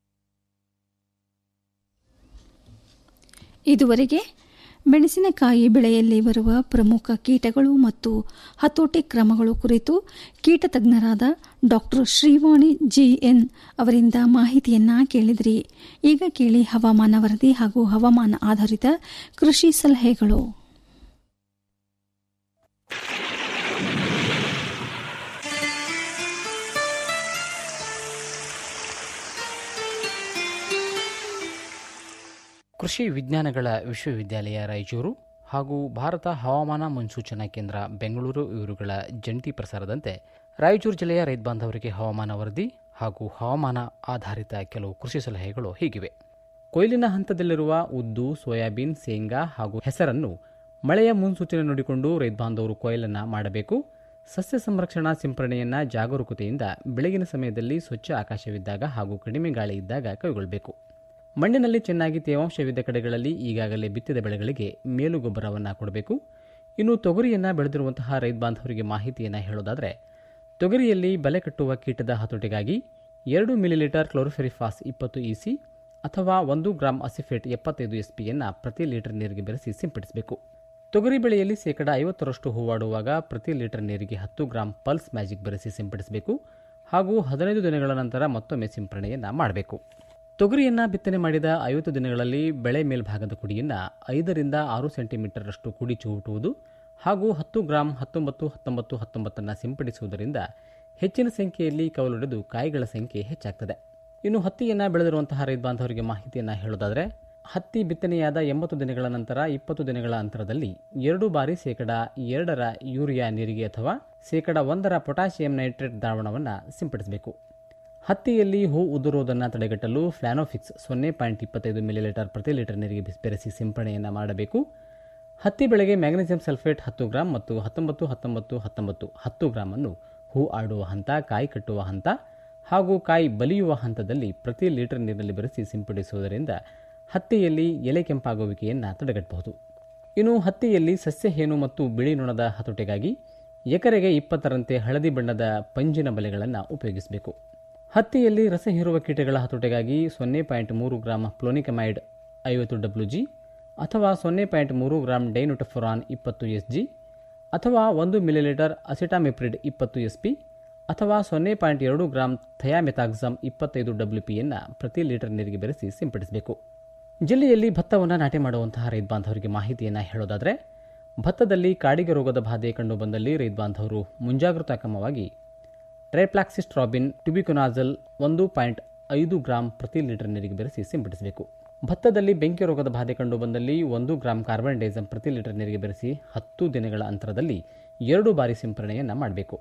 ಇದುವರೆಗೆ ಮೆಣಸಿನಕಾಯಿ ಬೆಳೆಯಲ್ಲಿ ಬರುವ ಪ್ರಮುಖ ಕೀಟಗಳು ಮತ್ತು ಹತೋಟಿ ಕ್ರಮಗಳು ಕುರಿತು ಕೀಟ ತಜ್ಞರಾದ ಡಾಕ್ಟರ್ ಶ್ರೀವಾಣಿ ಜಿಎನ್ ಅವರಿಂದ ಮಾಹಿತಿಯನ್ನ ಕೇಳಿದ್ರಿ ಈಗ ಕೇಳಿ ಹವಾಮಾನ ವರದಿ ಹಾಗೂ ಹವಾಮಾನ ಆಧಾರಿತ ಕೃಷಿ ಸಲಹೆಗಳು ಕೃಷಿ ವಿಜ್ಞಾನಗಳ ವಿಶ್ವವಿದ್ಯಾಲಯ ರಾಯಚೂರು ಹಾಗೂ ಭಾರತ ಹವಾಮಾನ ಮುನ್ಸೂಚನಾ ಕೇಂದ್ರ ಬೆಂಗಳೂರು ಇವರುಗಳ ಜಂಟಿ ಪ್ರಸಾರದಂತೆ ರಾಯಚೂರು ಜಿಲ್ಲೆಯ ರೈತ ಬಾಂಧವರಿಗೆ ಹವಾಮಾನ ವರದಿ ಹಾಗೂ ಹವಾಮಾನ ಆಧಾರಿತ ಕೆಲವು ಕೃಷಿ ಸಲಹೆಗಳು ಹೀಗಿವೆ ಕೊಯ್ಲಿನ ಹಂತದಲ್ಲಿರುವ ಉದ್ದು ಸೋಯಾಬೀನ್ ಶೇಂಗಾ ಹಾಗೂ ಹೆಸರನ್ನು ಮಳೆಯ ಮುನ್ಸೂಚನೆ ನೋಡಿಕೊಂಡು ರೈತ ಬಾಂಧವರು ಕೊಯ್ಲನ್ನು ಮಾಡಬೇಕು ಸಸ್ಯ ಸಂರಕ್ಷಣಾ ಸಿಂಪರಣೆಯನ್ನು ಜಾಗರೂಕತೆಯಿಂದ ಬೆಳಗಿನ ಸಮಯದಲ್ಲಿ ಸ್ವಚ್ಛ ಆಕಾಶವಿದ್ದಾಗ ಹಾಗೂ ಕಡಿಮೆ ಗಾಳಿ ಇದ್ದಾಗ ಕೈಗೊಳ್ಳಬೇಕು ಮಣ್ಣಿನಲ್ಲಿ ಚೆನ್ನಾಗಿ ತೇವಾಂಶವಿದ್ದ ಕಡೆಗಳಲ್ಲಿ ಈಗಾಗಲೇ ಬಿತ್ತಿದ ಬೆಳೆಗಳಿಗೆ ಮೇಲು ಗೊಬ್ಬರವನ್ನು ಕೊಡಬೇಕು ಇನ್ನು ತೊಗರಿಯನ್ನು ಬೆಳೆದಿರುವಂತಹ ರೈತ ಬಾಂಧವರಿಗೆ ಮಾಹಿತಿಯನ್ನು ಹೇಳೋದಾದರೆ ತೊಗರಿಯಲ್ಲಿ ಬಲೆ ಕಟ್ಟುವ ಕೀಟದ ಹತೋಟಿಗಾಗಿ ಎರಡು ಮಿಲಿಲೀಟರ್ ಕ್ಲೋರೋಫೆರಿಫಾಸ್ ಇಪ್ಪತ್ತು ಇಸಿ ಅಥವಾ ಒಂದು ಗ್ರಾಂ ಅಸಿಫೇಟ್ ಎಪ್ಪತ್ತೈದು ಎಸ್ಪಿಯನ್ನು ಪ್ರತಿ ಲೀಟರ್ ನೀರಿಗೆ ಬೆರೆಸಿ ಸಿಂಪಡಿಸಬೇಕು ತೊಗರಿ ಬೆಳೆಯಲ್ಲಿ ಶೇಕಡ ಐವತ್ತರಷ್ಟು ಹೂವಾಡುವಾಗ ಪ್ರತಿ ಲೀಟರ್ ನೀರಿಗೆ ಹತ್ತು ಗ್ರಾಂ ಪಲ್ಸ್ ಮ್ಯಾಜಿಕ್ ಬೆರೆಸಿ ಸಿಂಪಡಿಸಬೇಕು ಹಾಗೂ ಹದಿನೈದು ದಿನಗಳ ನಂತರ ಮತ್ತೊಮ್ಮೆ ಸಿಂಪರಣೆಯನ್ನು ಮಾಡಬೇಕು ತೊಗರಿಯನ್ನು ಬಿತ್ತನೆ ಮಾಡಿದ ಐವತ್ತು ದಿನಗಳಲ್ಲಿ ಬೆಳೆ ಮೇಲ್ಭಾಗದ ಕುಡಿಯನ್ನು ಐದರಿಂದ ಆರು ಸೆಂಟಿಮೀಟರಷ್ಟು ಕುಡಿ ಚೂಟುವುದು ಹಾಗೂ ಹತ್ತು ಗ್ರಾಂ ಹತ್ತೊಂಬತ್ತು ಹತ್ತೊಂಬತ್ತು ಹತ್ತೊಂಬತ್ತನ್ನು ಸಿಂಪಡಿಸುವುದರಿಂದ ಹೆಚ್ಚಿನ ಸಂಖ್ಯೆಯಲ್ಲಿ ಕವಲೊಡೆದು ಕಾಯಿಗಳ ಸಂಖ್ಯೆ ಹೆಚ್ಚಾಗ್ತದೆ ಇನ್ನು ಹತ್ತಿಯನ್ನು ಬೆಳೆದಿರುವಂತಹ ರೈತ ಬಾಂಧವರಿಗೆ ಮಾಹಿತಿಯನ್ನು ಹೇಳೋದಾದರೆ ಹತ್ತಿ ಬಿತ್ತನೆಯಾದ ಎಂಬತ್ತು ದಿನಗಳ ನಂತರ ಇಪ್ಪತ್ತು ದಿನಗಳ ಅಂತರದಲ್ಲಿ ಎರಡು ಬಾರಿ ಶೇಕಡ ಎರಡರ ಯೂರಿಯಾ ನೀರಿಗೆ ಅಥವಾ ಶೇಕಡ ಒಂದರ ಪೊಟ್ಯಾಷಿಯಂ ನೈಟ್ರೇಟ್ ದ್ರಾವಣವನ್ನು ಸಿಂಪಡಿಸಬೇಕು ಹತ್ತಿಯಲ್ಲಿ ಹೂ ಉದುರುವುದನ್ನು ತಡೆಗಟ್ಟಲು ಫ್ಲಾನೋಫಿಕ್ಸ್ ಸೊನ್ನೆ ಪಾಯಿಂಟ್ ಇಪ್ಪತ್ತೈದು ಮಿಲಿಲೀಟರ್ ಪ್ರತಿ ಲೀಟರ್ ನೀರಿಗೆ ಬೆರೆಸಿ ಸಿಂಪರಣೆಯನ್ನು ಮಾಡಬೇಕು ಹತ್ತಿ ಬೆಳೆಗೆ ಮ್ಯಾಗ್ನೀಸಿಯಂ ಸಲ್ಫೇಟ್ ಹತ್ತು ಗ್ರಾಂ ಮತ್ತು ಹತ್ತೊಂಬತ್ತು ಹತ್ತೊಂಬತ್ತು ಹತ್ತೊಂಬತ್ತು ಹತ್ತು ಗ್ರಾಮನ್ನು ಹೂ ಆಡುವ ಹಂತ ಕಾಯಿ ಕಟ್ಟುವ ಹಂತ ಹಾಗೂ ಕಾಯಿ ಬಲಿಯುವ ಹಂತದಲ್ಲಿ ಪ್ರತಿ ಲೀಟರ್ ನೀರಿನಲ್ಲಿ ಬೆರೆಸಿ ಸಿಂಪಡಿಸುವುದರಿಂದ ಹತ್ತಿಯಲ್ಲಿ ಎಲೆ ಕೆಂಪಾಗುವಿಕೆಯನ್ನು ತಡೆಗಟ್ಟಬಹುದು ಇನ್ನು ಹತ್ತಿಯಲ್ಲಿ ಸಸ್ಯ ಹೇನು ಮತ್ತು ಬಿಳಿ ನೊಣದ ಹತೋಟಿಗಾಗಿ ಎಕರೆಗೆ ಇಪ್ಪತ್ತರಂತೆ ಹಳದಿ ಬಣ್ಣದ ಪಂಜಿನ ಬಲೆಗಳನ್ನು ಉಪಯೋಗಿಸಬೇಕು ಹತ್ತಿಯಲ್ಲಿ ರಸ ಹೀರುವ ಕೀಟಗಳ ಹತೋಟಿಗಾಗಿ ಸೊನ್ನೆ ಪಾಯಿಂಟ್ ಮೂರು ಗ್ರಾಂ ಪ್ಲೋನಿಕಮೈಡ್ ಐವತ್ತು ಡಬ್ಲ್ಯೂ ಜಿ ಅಥವಾ ಸೊನ್ನೆ ಪಾಯಿಂಟ್ ಮೂರು ಗ್ರಾಂ ಡೈನುಟಫೊರಾನ್ ಇಪ್ಪತ್ತು ಎಸ್ ಜಿ ಅಥವಾ ಒಂದು ಮಿಲಿಲೀಟರ್ ಅಸಿಟಾಮಿಪ್ರಿಡ್ ಇಪ್ಪತ್ತು ಎಸ್ ಪಿ ಅಥವಾ ಸೊನ್ನೆ ಪಾಯಿಂಟ್ ಎರಡು ಗ್ರಾಂ ಥಯಾಮೆಥಾಕ್ಸಮ್ ಇಪ್ಪತ್ತೈದು ಡಬ್ಲ್ಯೂ ಪಿಯನ್ನು ಪ್ರತಿ ಲೀಟರ್ ನೀರಿಗೆ ಬೆರೆಸಿ ಸಿಂಪಡಿಸಬೇಕು ಜಿಲ್ಲೆಯಲ್ಲಿ ಭತ್ತವನ್ನು ನಾಟಿ ಮಾಡುವಂತಹ ರೈತ ಬಾಂಧವರಿಗೆ ಮಾಹಿತಿಯನ್ನು ಹೇಳೋದಾದರೆ ಭತ್ತದಲ್ಲಿ ಕಾಡಿಗೆ ರೋಗದ ಬಾಧೆ ಕಂಡುಬಂದಲ್ಲಿ ರೈತ ಬಾಂಧವರು ಮುಂಜಾಗ್ರತಾ ಕ್ರಮವಾಗಿ ಟ್ರೈಪ್ಲಾಕ್ಸಿಸ್ಟ್ರಾಬಿನ್ ಟ್ಯುಬಿಕೊನಾಜಲ್ ಒಂದು ಪಾಯಿಂಟ್ ಐದು ಗ್ರಾಂ ಪ್ರತಿ ಲೀಟರ್ ನೀರಿಗೆ ಬೆರೆಸಿ ಸಿಂಪಡಿಸಬೇಕು ಭತ್ತದಲ್ಲಿ ಬೆಂಕಿ ರೋಗದ ಬಾಧೆ ಕಂಡುಬಂದಲ್ಲಿ ಒಂದು ಗ್ರಾಂ ಕಾರ್ಬನ್ ಡೈಸಮ್ ಪ್ರತಿ ಲೀಟರ್ ನೀರಿಗೆ ಬೆರೆಸಿ ಹತ್ತು ದಿನಗಳ ಅಂತರದಲ್ಲಿ ಎರಡು ಬಾರಿ ಸಿಂಪರಣೆಯನ್ನು ಮಾಡಬೇಕು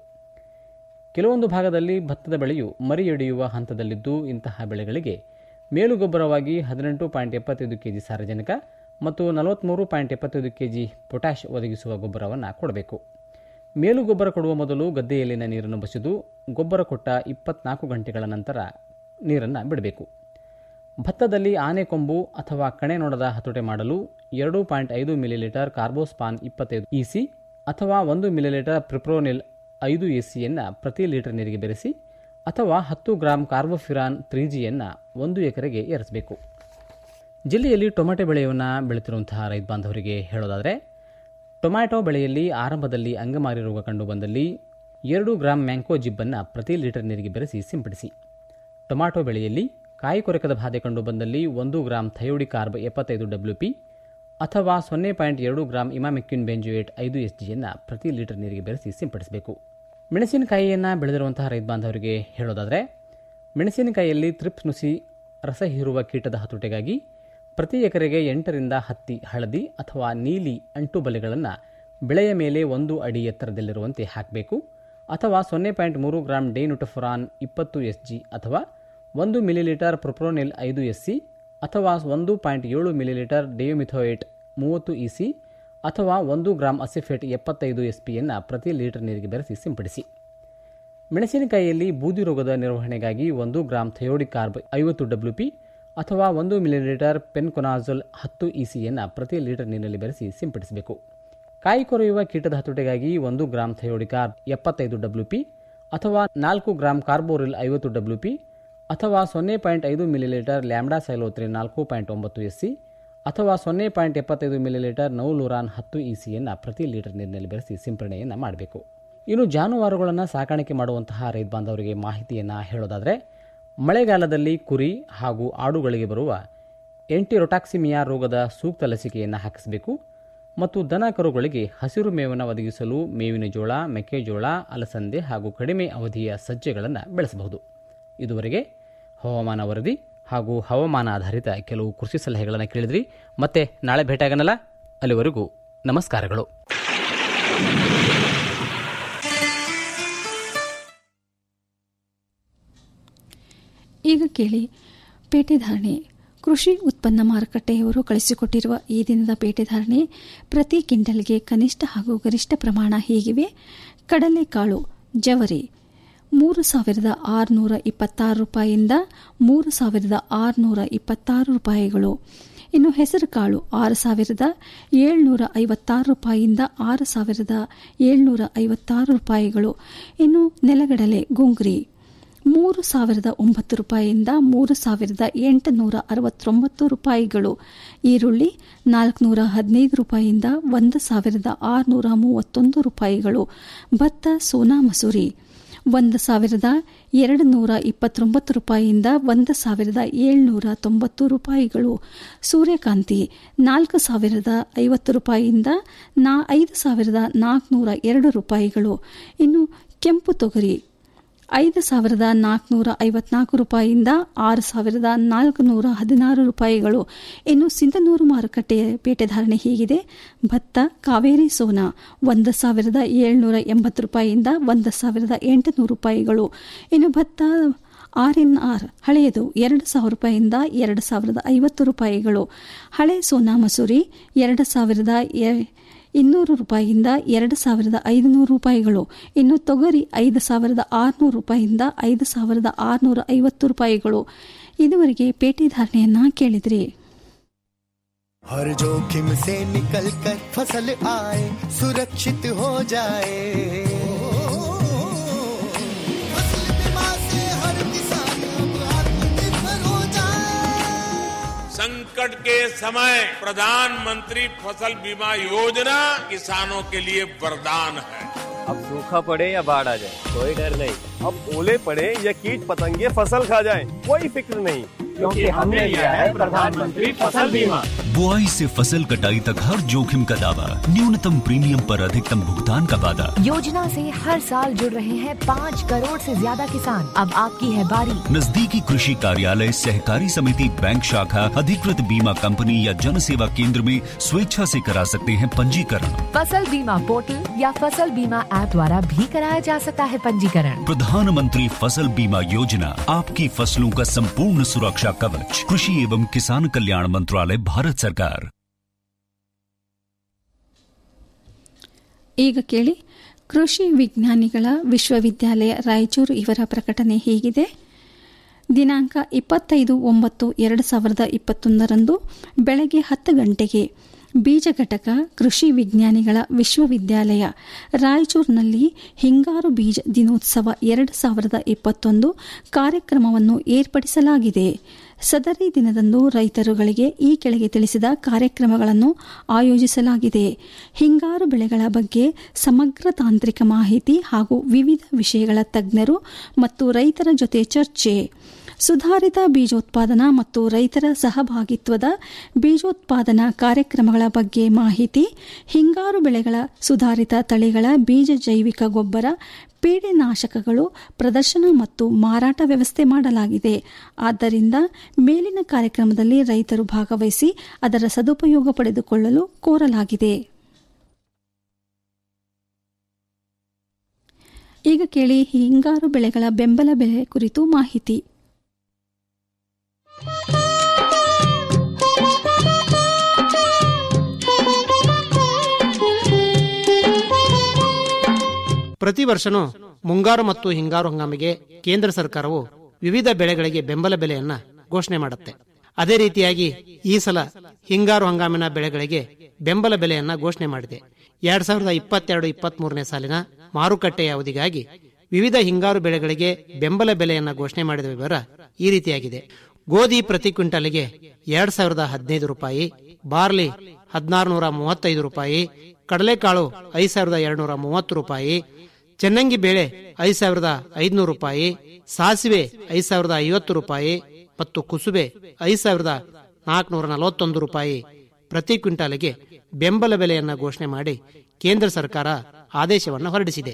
ಕೆಲವೊಂದು ಭಾಗದಲ್ಲಿ ಭತ್ತದ ಬೆಳೆಯು ಮರಿಯೊಡೆಯುವ ಹಂತದಲ್ಲಿದ್ದು ಇಂತಹ ಬೆಳೆಗಳಿಗೆ ಮೇಲುಗೊಬ್ಬರವಾಗಿ ಹದಿನೆಂಟು ಪಾಯಿಂಟ್ ಎಪ್ಪತ್ತೈದು ಕೆಜಿ ಸಾರಜನಕ ಮತ್ತು ನಲವತ್ತ್ಮೂರು ಪಾಯಿಂಟ್ ಎಪ್ಪತ್ತೈದು ಕೆಜಿ ಪೊಟ್ಯಾಷ್ ಒದಗಿಸುವ ಗೊಬ್ಬರವನ್ನು ಕೊಡಬೇಕು ಮೇಲು ಗೊಬ್ಬರ ಕೊಡುವ ಮೊದಲು ಗದ್ದೆಯಲ್ಲಿನ ನೀರನ್ನು ಬಸಿದು ಗೊಬ್ಬರ ಕೊಟ್ಟ ಇಪ್ಪತ್ನಾಲ್ಕು ಗಂಟೆಗಳ ನಂತರ ನೀರನ್ನು ಬಿಡಬೇಕು ಭತ್ತದಲ್ಲಿ ಆನೆಕೊಂಬು ಅಥವಾ ಕಣೆ ನೊಣದ ಹತೋಟೆ ಮಾಡಲು ಎರಡು ಪಾಯಿಂಟ್ ಐದು ಮಿಲಿಲೀಟರ್ ಕಾರ್ಬೋಸ್ಪಾನ್ ಇಪ್ಪತ್ತೈದು ಇಸಿ ಅಥವಾ ಒಂದು ಮಿಲಿಲೀಟರ್ ಪ್ರಿಪ್ರೋನಿಲ್ ಐದು ಎಸಿಯನ್ನು ಪ್ರತಿ ಲೀಟರ್ ನೀರಿಗೆ ಬೆರೆಸಿ ಅಥವಾ ಹತ್ತು ಗ್ರಾಂ ಕಾರ್ಬೋಫಿರಾನ್ ತ್ರೀ ಜಿಯನ್ನು ಒಂದು ಎಕರೆಗೆ ಏರಿಸಬೇಕು ಜಿಲ್ಲೆಯಲ್ಲಿ ಟೊಮೆಟೊ ಬೆಳೆಯನ್ನು ಬೆಳೆತಿರುವಂತಹ ರೈತ ಬಾಂಧವರಿಗೆ ಹೇಳೋದಾದರೆ ಟೊಮ್ಯಾಟೊ ಬೆಳೆಯಲ್ಲಿ ಆರಂಭದಲ್ಲಿ ಅಂಗಮಾರಿ ರೋಗ ಕಂಡುಬಂದಲ್ಲಿ ಎರಡು ಗ್ರಾಂ ಮ್ಯಾಂಕೋ ಜಿಬ್ಬನ್ನು ಪ್ರತಿ ಲೀಟರ್ ನೀರಿಗೆ ಬೆರೆಸಿ ಸಿಂಪಡಿಸಿ ಟೊಮ್ಯಾಟೊ ಬೆಳೆಯಲ್ಲಿ ಕಾಯಿ ಕೊರಕದ ಬಾಧೆ ಕಂಡುಬಂದಲ್ಲಿ ಒಂದು ಗ್ರಾಂ ಥಯೋಡಿ ಕಾರ್ಬ್ ಎಪ್ಪತ್ತೈದು ಡಬ್ಲ್ಯೂ ಪಿ ಅಥವಾ ಸೊನ್ನೆ ಪಾಯಿಂಟ್ ಎರಡು ಗ್ರಾಂ ಇಮಾಮೆಕ್ಯೂನ್ ಬೆಂಜುಯೇಟ್ ಐದು ಎಸ್ ಜಿಯನ್ನು ಪ್ರತಿ ಲೀಟರ್ ನೀರಿಗೆ ಬೆರೆಸಿ ಸಿಂಪಡಿಸಬೇಕು ಮೆಣಸಿನಕಾಯಿಯನ್ನು ಬೆಳೆದಿರುವಂತಹ ರೈತ ಬಾಂಧವರಿಗೆ ಹೇಳೋದಾದರೆ ಮೆಣಸಿನಕಾಯಿಯಲ್ಲಿ ತ್ರಿಪ್ಸ್ ನುಸಿ ರಸ ಹೀರುವ ಕೀಟದ ಹತೋಟಿಗಾಗಿ ಪ್ರತಿ ಎಕರೆಗೆ ಎಂಟರಿಂದ ಹತ್ತಿ ಹಳದಿ ಅಥವಾ ನೀಲಿ ಅಂಟು ಬಲೆಗಳನ್ನು ಬೆಳೆಯ ಮೇಲೆ ಒಂದು ಅಡಿ ಎತ್ತರದಲ್ಲಿರುವಂತೆ ಹಾಕಬೇಕು ಅಥವಾ ಸೊನ್ನೆ ಪಾಯಿಂಟ್ ಮೂರು ಗ್ರಾಂ ಡೈನುಟಫೊರಾನ್ ಇಪ್ಪತ್ತು ಎಸ್ ಜಿ ಅಥವಾ ಒಂದು ಮಿಲಿಲೀಟರ್ ಪ್ರೊಪ್ರೋನಿಲ್ ಐದು ಎಸ್ ಸಿ ಅಥವಾ ಒಂದು ಪಾಯಿಂಟ್ ಏಳು ಮಿಲಿಲೀಟರ್ ಡಿಯೋಮಿಥೋಯೇಟ್ ಮೂವತ್ತು ಇ ಸಿ ಅಥವಾ ಒಂದು ಗ್ರಾಂ ಅಸಿಫೇಟ್ ಎಪ್ಪತ್ತೈದು ಎಸ್ ಪಿಯನ್ನು ಪ್ರತಿ ಲೀಟರ್ ನೀರಿಗೆ ಬೆರೆಸಿ ಸಿಂಪಡಿಸಿ ಮೆಣಸಿನಕಾಯಿಯಲ್ಲಿ ಬೂದಿ ರೋಗದ ನಿರ್ವಹಣೆಗಾಗಿ ಒಂದು ಗ್ರಾಂ ಥಯೋಡಿಕ್ ಕಾರ್ಬ್ ಐವತ್ತು ಡಬ್ಲ್ಯೂ ಪಿ ಅಥವಾ ಒಂದು ಮಿಲಿಲೀಟರ್ ಪೆನ್ಕೊನಾಜೋಲ್ ಹತ್ತು ಇ ಸಿಯನ್ನು ಪ್ರತಿ ಲೀಟರ್ ನೀರಿನಲ್ಲಿ ಬೆರೆಸಿ ಸಿಂಪಡಿಸಬೇಕು ಕಾಯಿ ಕೊರೆಯುವ ಕೀಟದ ಹತೋಟಿಗಾಗಿ ಒಂದು ಗ್ರಾಂ ಥಯೋಡಿಕಾರ್ಬ್ ಎಪ್ಪತ್ತೈದು ಡಬ್ಲ್ಯೂ ಪಿ ಅಥವಾ ನಾಲ್ಕು ಗ್ರಾಂ ಕಾರ್ಬೋರಿಲ್ ಐವತ್ತು ಡಬ್ಲ್ಯೂ ಪಿ ಅಥವಾ ಸೊನ್ನೆ ಪಾಯಿಂಟ್ ಐದು ಮಿಲಿಲೀಟರ್ ಲ್ಯಾಂಬ್ಡಾ ಸೈಲೋತ್ರಿ ನಾಲ್ಕು ಪಾಯಿಂಟ್ ಒಂಬತ್ತು ಎಸ್ ಸಿ ಅಥವಾ ಸೊನ್ನೆ ಪಾಯಿಂಟ್ ಎಪ್ಪತ್ತೈದು ಮಿಲಿಲೀಟರ್ ನೌಲುರಾನ್ ಹತ್ತು ಇ ಸಿಯನ್ನು ಪ್ರತಿ ಲೀಟರ್ ನೀರಿನಲ್ಲಿ ಬೆರೆಸಿ ಸಿಂಪರಣೆಯನ್ನು ಮಾಡಬೇಕು ಇನ್ನು ಜಾನುವಾರುಗಳನ್ನು ಸಾಕಾಣಿಕೆ ಮಾಡುವಂತಹ ರೈತ ಬಾಂಧವರಿಗೆ ಮಾಹಿತಿಯನ್ನು ಹೇಳೋದಾದರೆ ಮಳೆಗಾಲದಲ್ಲಿ ಕುರಿ ಹಾಗೂ ಆಡುಗಳಿಗೆ ಬರುವ ಎಂಟಿರೊಟಾಕ್ಸಿಮಿಯಾ ರೋಗದ ಸೂಕ್ತ ಲಸಿಕೆಯನ್ನು ಹಾಕಿಸಬೇಕು ಮತ್ತು ದನ ಕರುಗಳಿಗೆ ಹಸಿರು ಮೇವನ್ನು ಒದಗಿಸಲು ಮೇವಿನ ಜೋಳ ಮೆಕ್ಕೆಜೋಳ ಅಲಸಂದೆ ಹಾಗೂ ಕಡಿಮೆ ಅವಧಿಯ ಸಜ್ಜೆಗಳನ್ನು ಬೆಳೆಸಬಹುದು ಇದುವರೆಗೆ ಹವಾಮಾನ ವರದಿ ಹಾಗೂ ಹವಾಮಾನ ಆಧಾರಿತ ಕೆಲವು ಕೃಷಿ ಸಲಹೆಗಳನ್ನು ಕೇಳಿದ್ರಿ ಮತ್ತೆ ನಾಳೆ ಭೇಟಿಯಾಗನಲ್ಲ ಅಲ್ಲಿವರೆಗೂ ನಮಸ್ಕಾರಗಳು ಈಗ ಕೇಳಿ ಪೇಟೆ ಧಾರಣೆ ಕೃಷಿ ಉತ್ಪನ್ನ ಮಾರುಕಟ್ಟೆಯವರು ಕಳಿಸಿಕೊಟ್ಟಿರುವ ಈ ದಿನದ ಪೇಟೆ ಧಾರಣೆ ಪ್ರತಿ ಕ್ವಿಂಟಲ್ಗೆ ಕನಿಷ್ಠ ಹಾಗೂ ಗರಿಷ್ಠ ಪ್ರಮಾಣ ಹೀಗಿವೆ ಕಡಲೆಕಾಳು ಜವರಿ ಮೂರು ಸಾವಿರದ ಆರುನೂರ ಇಪ್ಪತ್ತಾರು ರೂಪಾಯಿಯಿಂದ ಮೂರು ಸಾವಿರದ ಆರುನೂರ ಇಪ್ಪತ್ತಾರು ರೂಪಾಯಿಗಳು ಇನ್ನು ಹೆಸರುಕಾಳು ಆರು ಸಾವಿರದ ಏಳ್ನೂರ ಐವತ್ತಾರು ರೂಪಾಯಿಯಿಂದ ಆರು ಸಾವಿರದ ಏಳ್ನೂರ ಐವತ್ತಾರು ರೂಪಾಯಿಗಳು ಇನ್ನು ನೆಲಗಡಲೆ ಗುಂಗ್ರಿ ಮೂರು ಸಾವಿರದ ಒಂಬತ್ತು ರೂಪಾಯಿಯಿಂದ ಮೂರು ಸಾವಿರದ ಎಂಟುನೂರ ಅರವತ್ತೊಂಬತ್ತು ರೂಪಾಯಿಗಳು ಈರುಳ್ಳಿ ನಾಲ್ಕುನೂರ ಹದಿನೈದು ರೂಪಾಯಿಯಿಂದ ಒಂದು ಸಾವಿರದ ಆರುನೂರ ಮೂವತ್ತೊಂದು ರೂಪಾಯಿಗಳು ಭತ್ತ ಸೋನಾ ಮಸೂರಿ ಒಂದು ಸಾವಿರದ ಎರಡು ನೂರ ಇಪ್ಪತ್ತೊಂಬತ್ತು ರೂಪಾಯಿಯಿಂದ ಒಂದು ಸಾವಿರದ ಏಳ್ನೂರ ತೊಂಬತ್ತು ರೂಪಾಯಿಗಳು ಸೂರ್ಯಕಾಂತಿ ನಾಲ್ಕು ಸಾವಿರದ ಐವತ್ತು ರೂಪಾಯಿಯಿಂದ ನಾ ಐದು ಸಾವಿರದ ನಾಲ್ಕುನೂರ ಎರಡು ರೂಪಾಯಿಗಳು ಇನ್ನು ಕೆಂಪು ತೊಗರಿ ಐದು ಸಾವಿರದ ನಾಲ್ಕುನೂರ ಐವತ್ನಾಲ್ಕು ರೂಪಾಯಿಯಿಂದ ಆರು ಸಾವಿರದ ನಾಲ್ಕುನೂರ ಹದಿನಾರು ರೂಪಾಯಿಗಳು ಇನ್ನು ಸಿಂಧನೂರು ಮಾರುಕಟ್ಟೆಯ ಪೇಟೆ ಧಾರಣೆ ಹೀಗಿದೆ ಭತ್ತ ಕಾವೇರಿ ಸೋನಾ ಒಂದು ಸಾವಿರದ ಏಳ್ನೂರ ಎಂಬತ್ತು ರೂಪಾಯಿಯಿಂದ ಒಂದು ಸಾವಿರದ ಎಂಟುನೂರು ರೂಪಾಯಿಗಳು ಇನ್ನು ಭತ್ತ ಆರ್ ಎನ್ ಆರ್ ಹಳೆಯದು ಎರಡು ಸಾವಿರ ರೂಪಾಯಿಯಿಂದ ಎರಡು ಸಾವಿರದ ಐವತ್ತು ರೂಪಾಯಿಗಳು ಹಳೆ ಸೋನಾ ಮಸೂರಿ ಎರಡು ಸಾವಿರದ ಇನ್ನೂರು ರೂಪಾಯಿಯಿಂದ ಎರಡು ಸಾವಿರದ ಐದುನೂರು ರೂಪಾಯಿಗಳು ಇನ್ನು ತೊಗರಿ ಐದು ಸಾವಿರದ ಆರುನೂರು ರೂಪಾಯಿಯಿಂದ ಐದು ಸಾವಿರದ ಆರುನೂರ ಐವತ್ತು ರೂಪಾಯಿಗಳು ಇದುವರೆಗೆ ಪೇಟೆ ಧಾರಣೆಯನ್ನ ಕೇಳಿದ್ರಿ हर जोखिम से निकल कर फसल आए सुरक्षित हो जाए फसल बीमा से हर किसान अब आत्मनिर्भर हो जाए संकट के समय प्रधानमंत्री फसल बीमा योजना किसानों के लिए वरदान है अब सूखा पड़े या बाढ़ आ जाए कोई डर नहीं अब ओले पड़े या कीट पतंगे फसल खा जाए कोई फिक्र नहीं क्योंकि हमने लिया है प्रधानमंत्री फसल बीमा बुआई से फसल कटाई तक हर जोखिम का दावा न्यूनतम प्रीमियम पर अधिकतम भुगतान का वादा योजना से हर साल जुड़ रहे हैं पाँच करोड़ से ज्यादा किसान अब आपकी है बारी नजदीकी कृषि कार्यालय सहकारी समिति बैंक शाखा अधिकृत बीमा कंपनी या जन सेवा केंद्र में स्वेच्छा से करा सकते हैं पंजीकरण फसल बीमा पोर्टल या फसल बीमा ऐप द्वारा भी कराया जा सकता है पंजीकरण प्रधानमंत्री फसल बीमा योजना आपकी फसलों का संपूर्ण सुरक्षा कवच कृषि एवं किसान कल्याण मंत्रालय भारत सरकार ಈಗ ಕೇಳಿ ಕೃಷಿ ವಿಜ್ಞಾನಿಗಳ ವಿಶ್ವವಿದ್ಯಾಲಯ ರಾಯಚೂರು ಇವರ ಪ್ರಕಟಣೆ ಹೀಗಿದೆ ದಿನಾಂಕ ಇಪ್ಪತ್ತೈದು ಒಂಬತ್ತು ಎರಡು ಸಾವಿರದ ಇಪ್ಪತ್ತೊಂದರಂದು ಬೆಳಗ್ಗೆ ಹತ್ತು ಗಂಟೆಗೆ ಬೀಜ ಘಟಕ ಕೃಷಿ ವಿಜ್ಞಾನಿಗಳ ವಿಶ್ವವಿದ್ಯಾಲಯ ರಾಯಚೂರಿನಲ್ಲಿ ಹಿಂಗಾರು ಬೀಜ ದಿನೋತ್ಸವ ಎರಡು ಸಾವಿರದ ಇಪ್ಪತ್ತೊಂದು ಕಾರ್ಯಕ್ರಮವನ್ನು ಏರ್ಪಡಿಸಲಾಗಿದೆ ಸದರಿ ದಿನದಂದು ರೈತರುಗಳಿಗೆ ಈ ಕೆಳಗೆ ತಿಳಿಸಿದ ಕಾರ್ಯಕ್ರಮಗಳನ್ನು ಆಯೋಜಿಸಲಾಗಿದೆ ಹಿಂಗಾರು ಬೆಳೆಗಳ ಬಗ್ಗೆ ಸಮಗ್ರ ತಾಂತ್ರಿಕ ಮಾಹಿತಿ ಹಾಗೂ ವಿವಿಧ ವಿಷಯಗಳ ತಜ್ಞರು ಮತ್ತು ರೈತರ ಜೊತೆ ಚರ್ಚೆ ಸುಧಾರಿತ ಬೀಜೋತ್ಪಾದನಾ ಮತ್ತು ರೈತರ ಸಹಭಾಗಿತ್ವದ ಬೀಜೋತ್ಪಾದನಾ ಕಾರ್ಯಕ್ರಮಗಳ ಬಗ್ಗೆ ಮಾಹಿತಿ ಹಿಂಗಾರು ಬೆಳೆಗಳ ಸುಧಾರಿತ ತಳಿಗಳ ಬೀಜ ಜೈವಿಕ ಗೊಬ್ಬರ ಪೀಡೆನಾಶಕಗಳು ಪ್ರದರ್ಶನ ಮತ್ತು ಮಾರಾಟ ವ್ಯವಸ್ಥೆ ಮಾಡಲಾಗಿದೆ ಆದ್ದರಿಂದ ಮೇಲಿನ ಕಾರ್ಯಕ್ರಮದಲ್ಲಿ ರೈತರು ಭಾಗವಹಿಸಿ ಅದರ ಸದುಪಯೋಗ ಪಡೆದುಕೊಳ್ಳಲು ಕೋರಲಾಗಿದೆ ಈಗ ಕೇಳಿ ಹಿಂಗಾರು ಬೆಳೆಗಳ ಬೆಂಬಲ ಬೆಲೆ ಕುರಿತು ಮಾಹಿತಿ ಪ್ರತಿ ವರ್ಷನೂ ಮುಂಗಾರು ಮತ್ತು ಹಿಂಗಾರು ಹಂಗಾಮಿಗೆ ಕೇಂದ್ರ ಸರ್ಕಾರವು ವಿವಿಧ ಬೆಳೆಗಳಿಗೆ ಬೆಂಬಲ ಬೆಲೆಯನ್ನ ಘೋಷಣೆ ಮಾಡುತ್ತೆ ಅದೇ ರೀತಿಯಾಗಿ ಈ ಸಲ ಹಿಂಗಾರು ಹಂಗಾಮಿನ ಬೆಳೆಗಳಿಗೆ ಬೆಂಬಲ ಬೆಲೆಯನ್ನ ಘೋಷಣೆ ಮಾಡಿದೆ ಎರಡ್ ಸಾವಿರದ ಇಪ್ಪತ್ತೆರಡು ಇಪ್ಪತ್ತ್ ಮೂರನೇ ಸಾಲಿನ ಮಾರುಕಟ್ಟೆಯ ಅವಧಿಗಾಗಿ ವಿವಿಧ ಹಿಂಗಾರು ಬೆಳೆಗಳಿಗೆ ಬೆಂಬಲ ಬೆಲೆಯನ್ನ ಘೋಷಣೆ ಮಾಡಿದ ವಿವರ ಈ ರೀತಿಯಾಗಿದೆ ಗೋಧಿ ಪ್ರತಿ ಕ್ವಿಂಟಲ್ಗೆ ಎರಡ್ ಸಾವಿರದ ಹದಿನೈದು ರೂಪಾಯಿ ಬಾರ್ಲಿ ಹದಿನಾರು ನೂರ ಮೂವತ್ತೈದು ರೂಪಾಯಿ ಕಡಲೆಕಾಳು ಐದು ಸಾವಿರದ ಎರಡ್ನೂರ ಮೂವತ್ತು ರೂಪಾಯಿ ಚೆನ್ನಂಗಿ ಬೇಳೆ ಐದು ಸಾವಿರದ ಐದುನೂರು ರೂಪಾಯಿ ಸಾಸಿವೆ ಐದು ಸಾವಿರದ ಐವತ್ತು ರೂಪಾಯಿ ಮತ್ತು ಕುಸುಬೆ ಐದು ಸಾವಿರದ ನಾಲ್ಕುನೂರ ನಲವತ್ತೊಂದು ರೂಪಾಯಿ ಪ್ರತಿ ಕ್ವಿಂಟಾಲಿಗೆ ಬೆಂಬಲ ಬೆಲೆಯನ್ನ ಘೋಷಣೆ ಮಾಡಿ ಕೇಂದ್ರ ಸರ್ಕಾರ ಆದೇಶವನ್ನು ಹೊರಡಿಸಿದೆ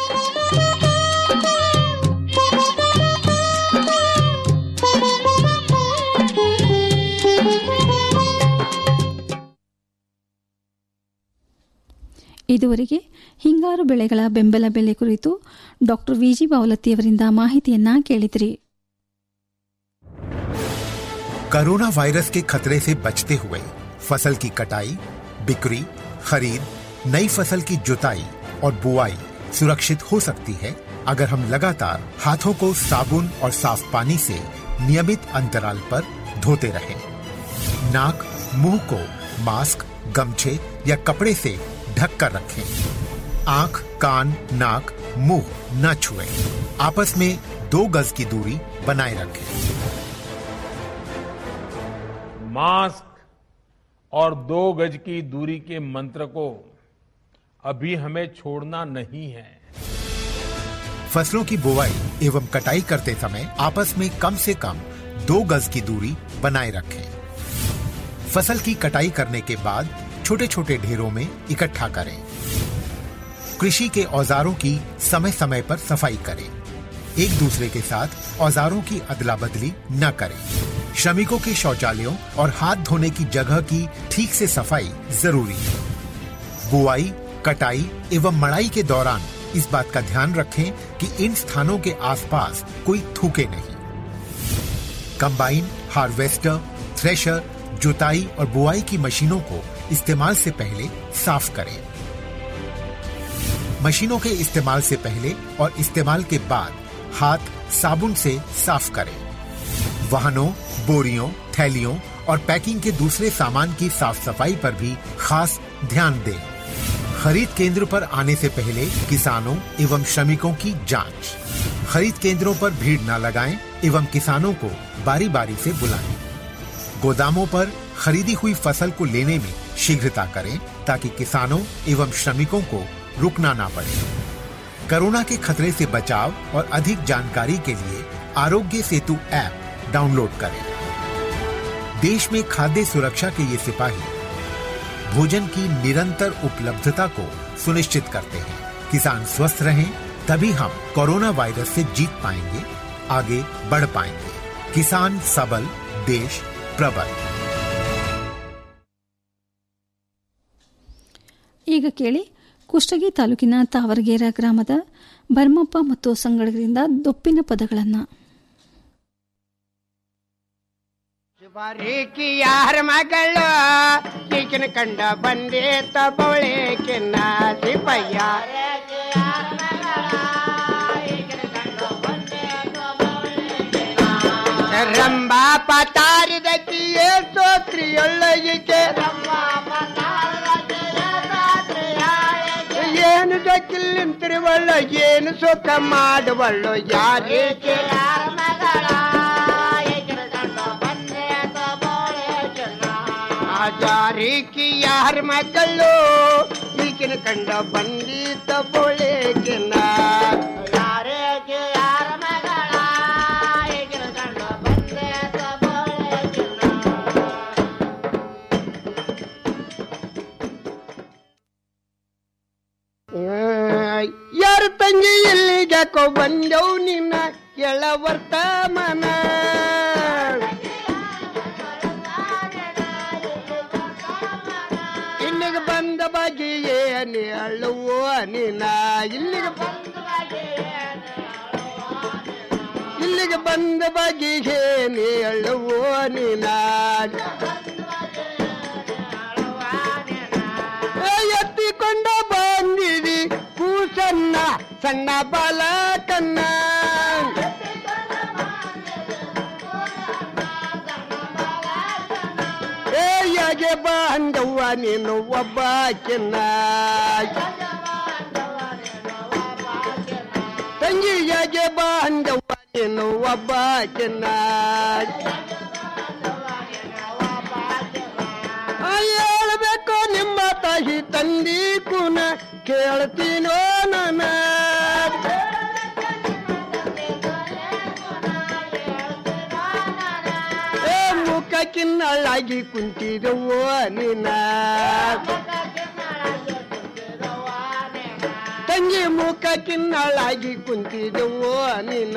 ಇದುವರೆಗೆ ಹಿಂಗಾರು ಬೆಳೆಗಳ ಬೆಂಬಲ ಬೆಲೆ ಕುರಿತು ಡಾಕ್ಟರ್ ವಿಜಿ ಬಾವಲತ್ತಿಯವರಿಂದ ಮಾಹಿತಿಯನ್ನ ಕೇಳಿದ್ರಿ कोरोना वायरस के खतरे से बचते हुए फसल की कटाई बिक्री खरीद नई फसल की जुताई और बुआई सुरक्षित हो सकती है अगर हम लगातार हाथों को साबुन और साफ पानी से नियमित अंतराल पर धोते रहें। नाक मुंह को मास्क गमछे या कपड़े से ढक कर रखें आंख कान नाक मुंह न छुएं। आपस में दो गज की दूरी बनाए रखें मास्क और दो गज की दूरी के मंत्र को अभी हमें छोड़ना नहीं है फसलों की बुवाई एवं कटाई करते समय आपस में कम से कम दो गज की दूरी बनाए रखें फसल की कटाई करने के बाद छोटे छोटे ढेरों में इकट्ठा करें कृषि के औजारों की समय समय पर सफाई करें एक दूसरे के साथ औजारों की अदला बदली न करें श्रमिकों के शौचालयों और हाथ धोने की जगह की ठीक से सफाई जरूरी है बुआई कटाई एवं मड़ाई के दौरान इस बात का ध्यान रखें कि इन स्थानों के आसपास कोई थूके नहीं कंबाइन हार्वेस्टर थ्रेशर जुताई और बुआई की मशीनों को इस्तेमाल से पहले साफ करें मशीनों के इस्तेमाल से पहले और इस्तेमाल के बाद हाथ साबुन से साफ करें वाहनों बोरियों थैलियों और पैकिंग के दूसरे सामान की साफ सफाई पर भी खास ध्यान दें खरीद केंद्र पर आने से पहले किसानों एवं श्रमिकों की जांच खरीद केंद्रों पर भीड़ न लगाएं एवं किसानों को बारी बारी से बुलाएं गोदामों पर खरीदी हुई फसल को लेने में शीघ्रता करें ताकि किसानों एवं श्रमिकों को रुकना ना पड़े कोरोना के खतरे से बचाव और अधिक जानकारी के लिए आरोग्य सेतु ऐप डाउनलोड करें देश में खाद्य सुरक्षा के ये सिपाही भोजन की निरंतर उपलब्धता को सुनिश्चित करते हैं किसान स्वस्थ रहें तभी हम कोरोना वायरस से जीत पाएंगे आगे बढ़ पाएंगे किसान सबल देश प्रबल ಈಗ ಕೇಳಿ ಕುಷ್ಟಗಿ ತಾಲೂಕಿನ ತಾವರಗೇರ ಗ್ರಾಮದ ಭರ್ಮಪ್ಪ ಮತ್ತು ಸಂಗಡಗರಿಂದ ದೊಪ್ಪಿನ ಪದಗಳನ್ನು ಬಾರೀಕಿ ಯಾರ ಮಗಳು ಈಗಿನ ಕಂಡ ಬಂದೆ ತಬಳಿಕಿನ ಸಿಪಯ್ಯ ರಂಬಾ ಪತಾರಿದಕ್ಕಿ ಏ ಸೋತ್ರಿಯೊಳ್ಳ ಈಕೆ ಏನು ದಕ್ಕಿಲ್ಲಿಂತಿರುವಳ್ಳ ಏನು ಸುಖ ಮಾಡುವಳ್ಳು ಯಾರೇಕೆ ಆಚಾರಿಕಿ ಯಾರ ಮಕ್ಕಳು ಈಗಿನ ಕಂಡ ಬಂದಿದ್ದ ಬೋಳೆಕಿನ ಯಾರೇಕೆ ಯಾರ ಮಗಳ ಈಗಿನ ಕಂಡ ಬಂದಿದ್ದ ಯಾರ ತಂಗಿ ಇಲ್ಲಿಗ್ಯಾಕೋ ಬಂದವು ನಿನ್ನ ಎಳವರ್ತ ಮನ ಇಲ್ಲಿಗೆ ಬಂದ ಬಗ್ಗೆ ಏನಿ ಅಳುವೋ ನಿನ್ನ ಇಲ್ಲಿಗೆ ಇಲ್ಲಿಗೆ ಬಂದ ಬಗ್ಗೆ ಏನಿ ಅಳುವೋ ನಿನ್ನ ಎತ್ತಿಕೊಂಡ ಬಂದಿರಿ ಕೂಸನ್ನ ಸಣ್ಣ ಬಾಲಕನ್ನ ಏಯಗೆ ಬಂದವ್ವ ನೀನು ಒಬ್ಬ ಚಿನ್ನ ತಂಗಿಯಾಗೆ ಬಂದವ್ವ ನೀನು ಒಬ್ಬ ಚಿನ್ನ ಹೇಳ್ಬೇಕು ನಿಮ್ಮ ತಾಯಿ ತಂದಿ ಕುನ ಕೇಳ್ತೀನೋ ನನ್ನ ಏ ಮುಖ ಕಿನ್ನಳಾಗಿ ಕುಂತಿದವೋ ನಿನ್ನ ತಂಗಿ ಮುಖ ಕಿನ್ನಳಾಗಿ ಕುಂತಿದವೋ ನಿನ್ನ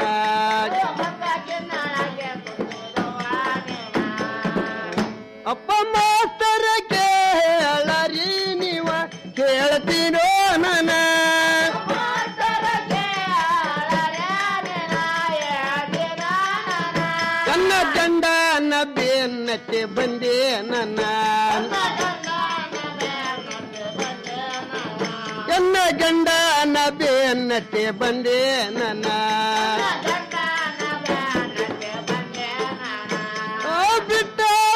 ಅಪ್ಪ ಮಾಸ್ತರ ಕೇಳರಿ ನೀವ ಕೇಳ್ತೀನೋ ನನ್ನ ಕನ್ನ ಗಂಡನ ಬೇನ ಬೆನ್ನತ್ತೆ ಬಂದೆ ನನ್ನ ಎನ್ನ ಗಂಡನ ಬೆನ್ನತ್ತೆ ಬಂದೆ ನನ್ನ